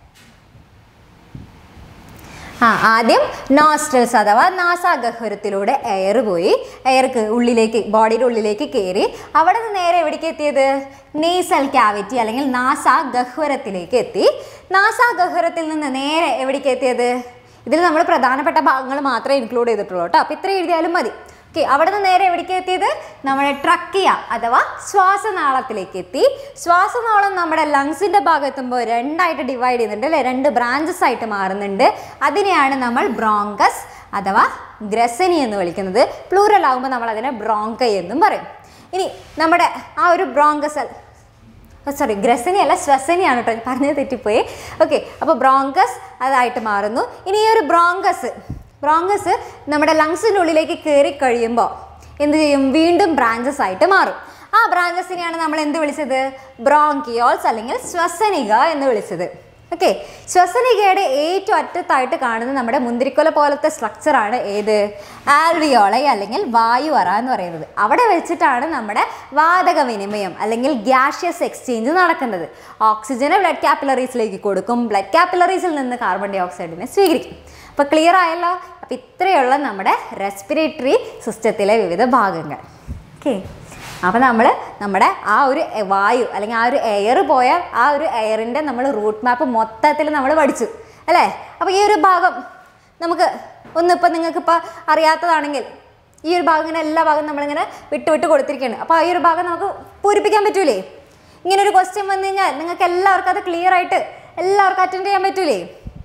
ആ ആദ്യം നോസ്ട്രൽസ് അഥവാ നാസാഗഹ്വരത്തിലൂടെ എയർ പോയി എയർ ഉള്ളിലേക്ക് ബോഡിയുടെ ഉള്ളിലേക്ക് കയറി അവിടെ നിന്ന് നേരെ എവിടേക്ക് എത്തിയത് നേസൽ ക്യാവിറ്റി അല്ലെങ്കിൽ നാസാ ഗഹ്വരത്തിലേക്ക് എത്തി നാസാ ഗഹ്വരത്തിൽ നിന്ന് നേരെ എവിടേക്ക് എത്തിയത് ഇതിൽ നമ്മൾ പ്രധാനപ്പെട്ട ഭാഗങ്ങൾ മാത്രമേ ഇൻക്ലൂഡ് ചെയ്തിട്ടുള്ളൂ കേട്ടോ അപ്പോൾ ഇത്ര എഴുതിയാലും മതി ഓക്കെ അവിടെ നിന്ന് നേരെ എവിടേക്ക് എത്തിയത് നമ്മുടെ ട്രക്കിയ അഥവാ ശ്വാസനാളത്തിലേക്ക് എത്തി ശ്വാസനാളം നമ്മുടെ ലങ്സിൻ്റെ ഭാഗത്തുമ്പോൾ രണ്ടായിട്ട് ഡിവൈഡ് ചെയ്യുന്നുണ്ട് അല്ലേ രണ്ട് ബ്രാഞ്ചസ് ആയിട്ട് മാറുന്നുണ്ട് അതിനെയാണ് നമ്മൾ ബ്രോങ്കസ് അഥവാ ഗ്രസനി എന്ന് വിളിക്കുന്നത് പ്ലൂറൽ ആകുമ്പോൾ നമ്മൾ അതിനെ ബ്രോങ്കൈ എന്നും പറയും ഇനി നമ്മുടെ ആ ഒരു ബ്രോങ്കസ് സോറി ഗ്രസനി അല്ല ശ്വസനിയാണ് കേട്ടോ പറഞ്ഞത് തെറ്റിപ്പോയി ഓക്കെ അപ്പോൾ ബ്രോങ്കസ് അതായിട്ട് മാറുന്നു ഇനി ഈ ഒരു ബ്രോങ്കസ് ബ്രോങ്കസ് നമ്മുടെ ലങ്സിൻ്റെ ഉള്ളിലേക്ക് കയറി കഴിയുമ്പോൾ എന്ത് ചെയ്യും വീണ്ടും ബ്രാഞ്ചസ് ആയിട്ട് മാറും ആ ബ്രാഞ്ചസിനെയാണ് നമ്മൾ എന്ത് വിളിച്ചത് ബ്രോങ്കിയോൾസ് അല്ലെങ്കിൽ ശ്വസനിക എന്ന് വിളിച്ചത് ഓക്കെ ശ്വസനികയുടെ ഏറ്റവും അറ്റത്തായിട്ട് കാണുന്ന നമ്മുടെ മുന്തിരിക്കൊല പോലത്തെ സ്ട്രക്ചറാണ് ഏത് ആൽവിയോളൈ അല്ലെങ്കിൽ വായു അറ എന്ന് പറയുന്നത് അവിടെ വെച്ചിട്ടാണ് നമ്മുടെ വാതക വിനിമയം അല്ലെങ്കിൽ ഗ്യാഷ്യസ് എക്സ്ചേഞ്ച് നടക്കുന്നത് ഓക്സിജനെ ബ്ലഡ് കാപ്പിലറീസിലേക്ക് കൊടുക്കും ബ്ലഡ് കാപ്പിലറീസിൽ നിന്ന് കാർബൺ ഡൈ ഓക്സൈഡിനെ സ്വീകരിക്കും അപ്പോൾ ക്ലിയർ ആയല്ലോ അപ്പോൾ ഇത്രയുള്ള നമ്മുടെ റെസ്പിറേറ്ററി സിസ്റ്റത്തിലെ വിവിധ ഭാഗങ്ങൾ ഓക്കെ അപ്പോൾ നമ്മൾ നമ്മുടെ ആ ഒരു എ- വായു അല്ലെങ്കിൽ ആ ഒരു എയർ പോയ ആ ഒരു എയറിൻ്റെ നമ്മൾ റൂട്ട് മാപ്പ് മൊത്തത്തിൽ നമ്മൾ പഠിച്ചു അല്ലേ അപ്പോൾ ഈ ഒരു ഭാഗം നമുക്ക് ഒന്ന് ഇപ്പം നിങ്ങൾക്കിപ്പോൾ അറിയാത്തതാണെങ്കിൽ ഈ ഒരു ഭാഗം ഇങ്ങനെ എല്ലാ ഭാഗവും നമ്മളിങ്ങനെ വിട്ട് വിട്ട് കൊടുത്തിരിക്കുകയാണ് അപ്പോൾ ആ ഈ ഒരു ഭാഗം നമുക്ക് പൂരിപ്പിക്കാൻ പറ്റൂലേ ഇങ്ങനെ ഒരു ക്വസ്റ്റ്യൻ വന്നു കഴിഞ്ഞാൽ നിങ്ങൾക്ക് എല്ലാവർക്കും അത് ക്ലിയർ ആയിട്ട് എല്ലാവർക്കും അറ്റൻഡ് ചെയ്യാൻ പറ്റൂലേ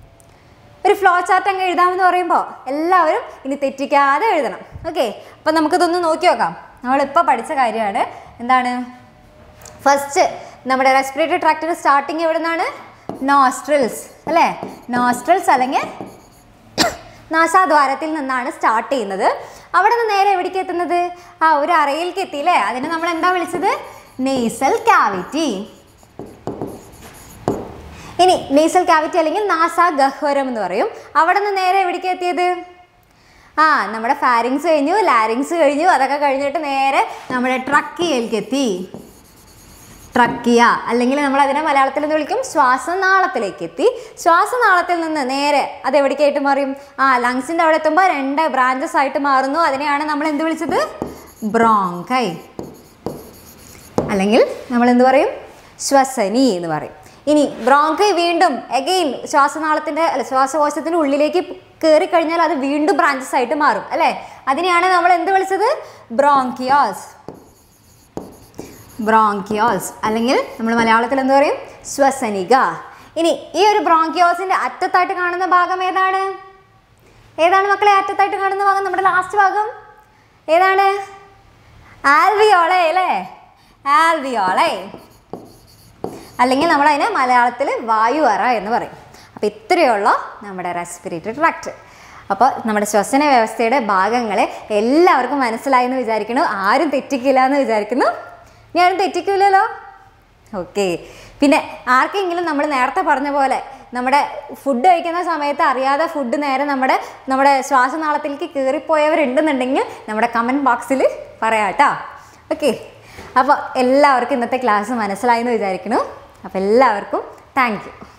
ഒരു ഫ്ലോ ചാർട്ട് അങ്ങ് എഴുതാമെന്ന് പറയുമ്പോൾ എല്ലാവരും ഇനി തെറ്റിക്കാതെ എഴുതണം ഓക്കെ അപ്പം നമുക്കിതൊന്ന് നോക്കി നോക്കാം നമ്മളിപ്പോൾ പഠിച്ച കാര്യമാണ് എന്താണ് ഫസ്റ്റ് നമ്മുടെ റെസ്പിറേറ്ററി ട്രാക്റ്റിൻ്റെ സ്റ്റാർട്ടിങ് എവിടെ നിന്നാണ് നോസ്ട്രിൽസ് അല്ലേ നോസ്ട്രിൽസ് അല്ലെങ്കിൽ നാസാദ്വാരത്തിൽ നിന്നാണ് സ്റ്റാർട്ട് ചെയ്യുന്നത് അവിടെ നിന്ന് നേരെ എവിടേക്ക് എത്തുന്നത് ആ ഒരു അറയിലേക്ക് എത്തിയില്ലേ അതിനെ നമ്മൾ എന്താ വിളിച്ചത് നെയ്സൽ ക്യാവിറ്റി ഇനി നേസൽ ക്യാവിറ്റി അല്ലെങ്കിൽ നാസാ ഗഹ്വരം എന്ന് പറയും അവിടെ നിന്ന് നേരെ എവിടേക്ക് എത്തിയത് ആ നമ്മുടെ ഫാരിങ്സ് കഴിഞ്ഞു ലാരിങ്സ് കഴിഞ്ഞു അതൊക്കെ കഴിഞ്ഞിട്ട് നേരെ നമ്മുടെ ട്രക്കിയയിലേക്ക് എത്തി ട്രക്കിയ അല്ലെങ്കിൽ നമ്മൾ അതിനെ മലയാളത്തിൽ എന്ന് വിളിക്കും ശ്വാസനാളത്തിലേക്ക് എത്തി ശ്വാസനാളത്തിൽ നിന്ന് നേരെ അത് എവിടേക്കായിട്ട് മാറിയും ആ ലങ്സിൻ്റെ അവിടെ എത്തുമ്പോൾ രണ്ട് ബ്രാഞ്ചസ് ആയിട്ട് മാറുന്നു അതിനെയാണ് നമ്മൾ എന്ത് വിളിച്ചത് ബ്രോങ്കൈ അല്ലെങ്കിൽ നമ്മൾ എന്ത് പറയും ശ്വസനി എന്ന് പറയും ഇനി ബ്രോങ്കൈ വീണ്ടും എഗെയിൻ ശ്വാസനാളത്തിൻ്റെ അല്ല ശ്വാസകോശത്തിൻ്റെ ഉള്ളിലേക്ക് കയറി കഴിഞ്ഞാൽ അത് വീണ്ടും ബ്രാഞ്ചസ് ആയിട്ട് മാറും അല്ലേ അതിനെയാണ് നമ്മൾ എന്ത് വിളിച്ചത് ബ്രോങ്കിയോസ് ബ്രോങ്കിയോൾസ് അല്ലെങ്കിൽ നമ്മൾ മലയാളത്തിൽ എന്ത് പറയും ശ്വസനിക ഇനി ഈ ഒരു ബ്രോങ്കിയോസിൻ്റെ അറ്റത്തായിട്ട് കാണുന്ന ഭാഗം ഏതാണ് ഏതാണ് മക്കളെ അറ്റത്തായിട്ട് കാണുന്ന ഭാഗം നമ്മുടെ ലാസ്റ്റ് ഭാഗം ഏതാണ് ആൽവിയോളെ അല്ലേ ആൽവിയോളെ അല്ലെങ്കിൽ നമ്മൾ അതിനെ മലയാളത്തിൽ വായു അറ എന്ന് പറയും അപ്പോൾ ഇത്രയുള്ള നമ്മുടെ റെസ്പിറേറ്ററി ട്രാക്ട് അപ്പോൾ നമ്മുടെ ശ്വസന വ്യവസ്ഥയുടെ ഭാഗങ്ങളെ എല്ലാവർക്കും മനസ്സിലായി എന്ന് വിചാരിക്കുന്നു ആരും തെറ്റിക്കില്ല എന്ന് വിചാരിക്കുന്നു ഞാനും തെറ്റിക്കില്ലല്ലോ ഓക്കെ പിന്നെ ആർക്കെങ്കിലും നമ്മൾ നേരത്തെ പറഞ്ഞ പോലെ നമ്മുടെ ഫുഡ് കഴിക്കുന്ന സമയത്ത് അറിയാതെ ഫുഡ് നേരെ നമ്മുടെ നമ്മുടെ ശ്വാസനാളത്തിലേക്ക് കയറിപ്പോയവരുണ്ടെന്നുണ്ടെങ്കിൽ നമ്മുടെ കമൻറ്റ് ബോക്സിൽ പറയാം കേട്ടോ ഓക്കെ അപ്പോൾ എല്ലാവർക്കും ഇന്നത്തെ ക്ലാസ് മനസ്സിലായി എന്ന് വിചാരിക്കുന്നു അപ്പോൾ എല്ലാവർക്കും താങ്ക് യു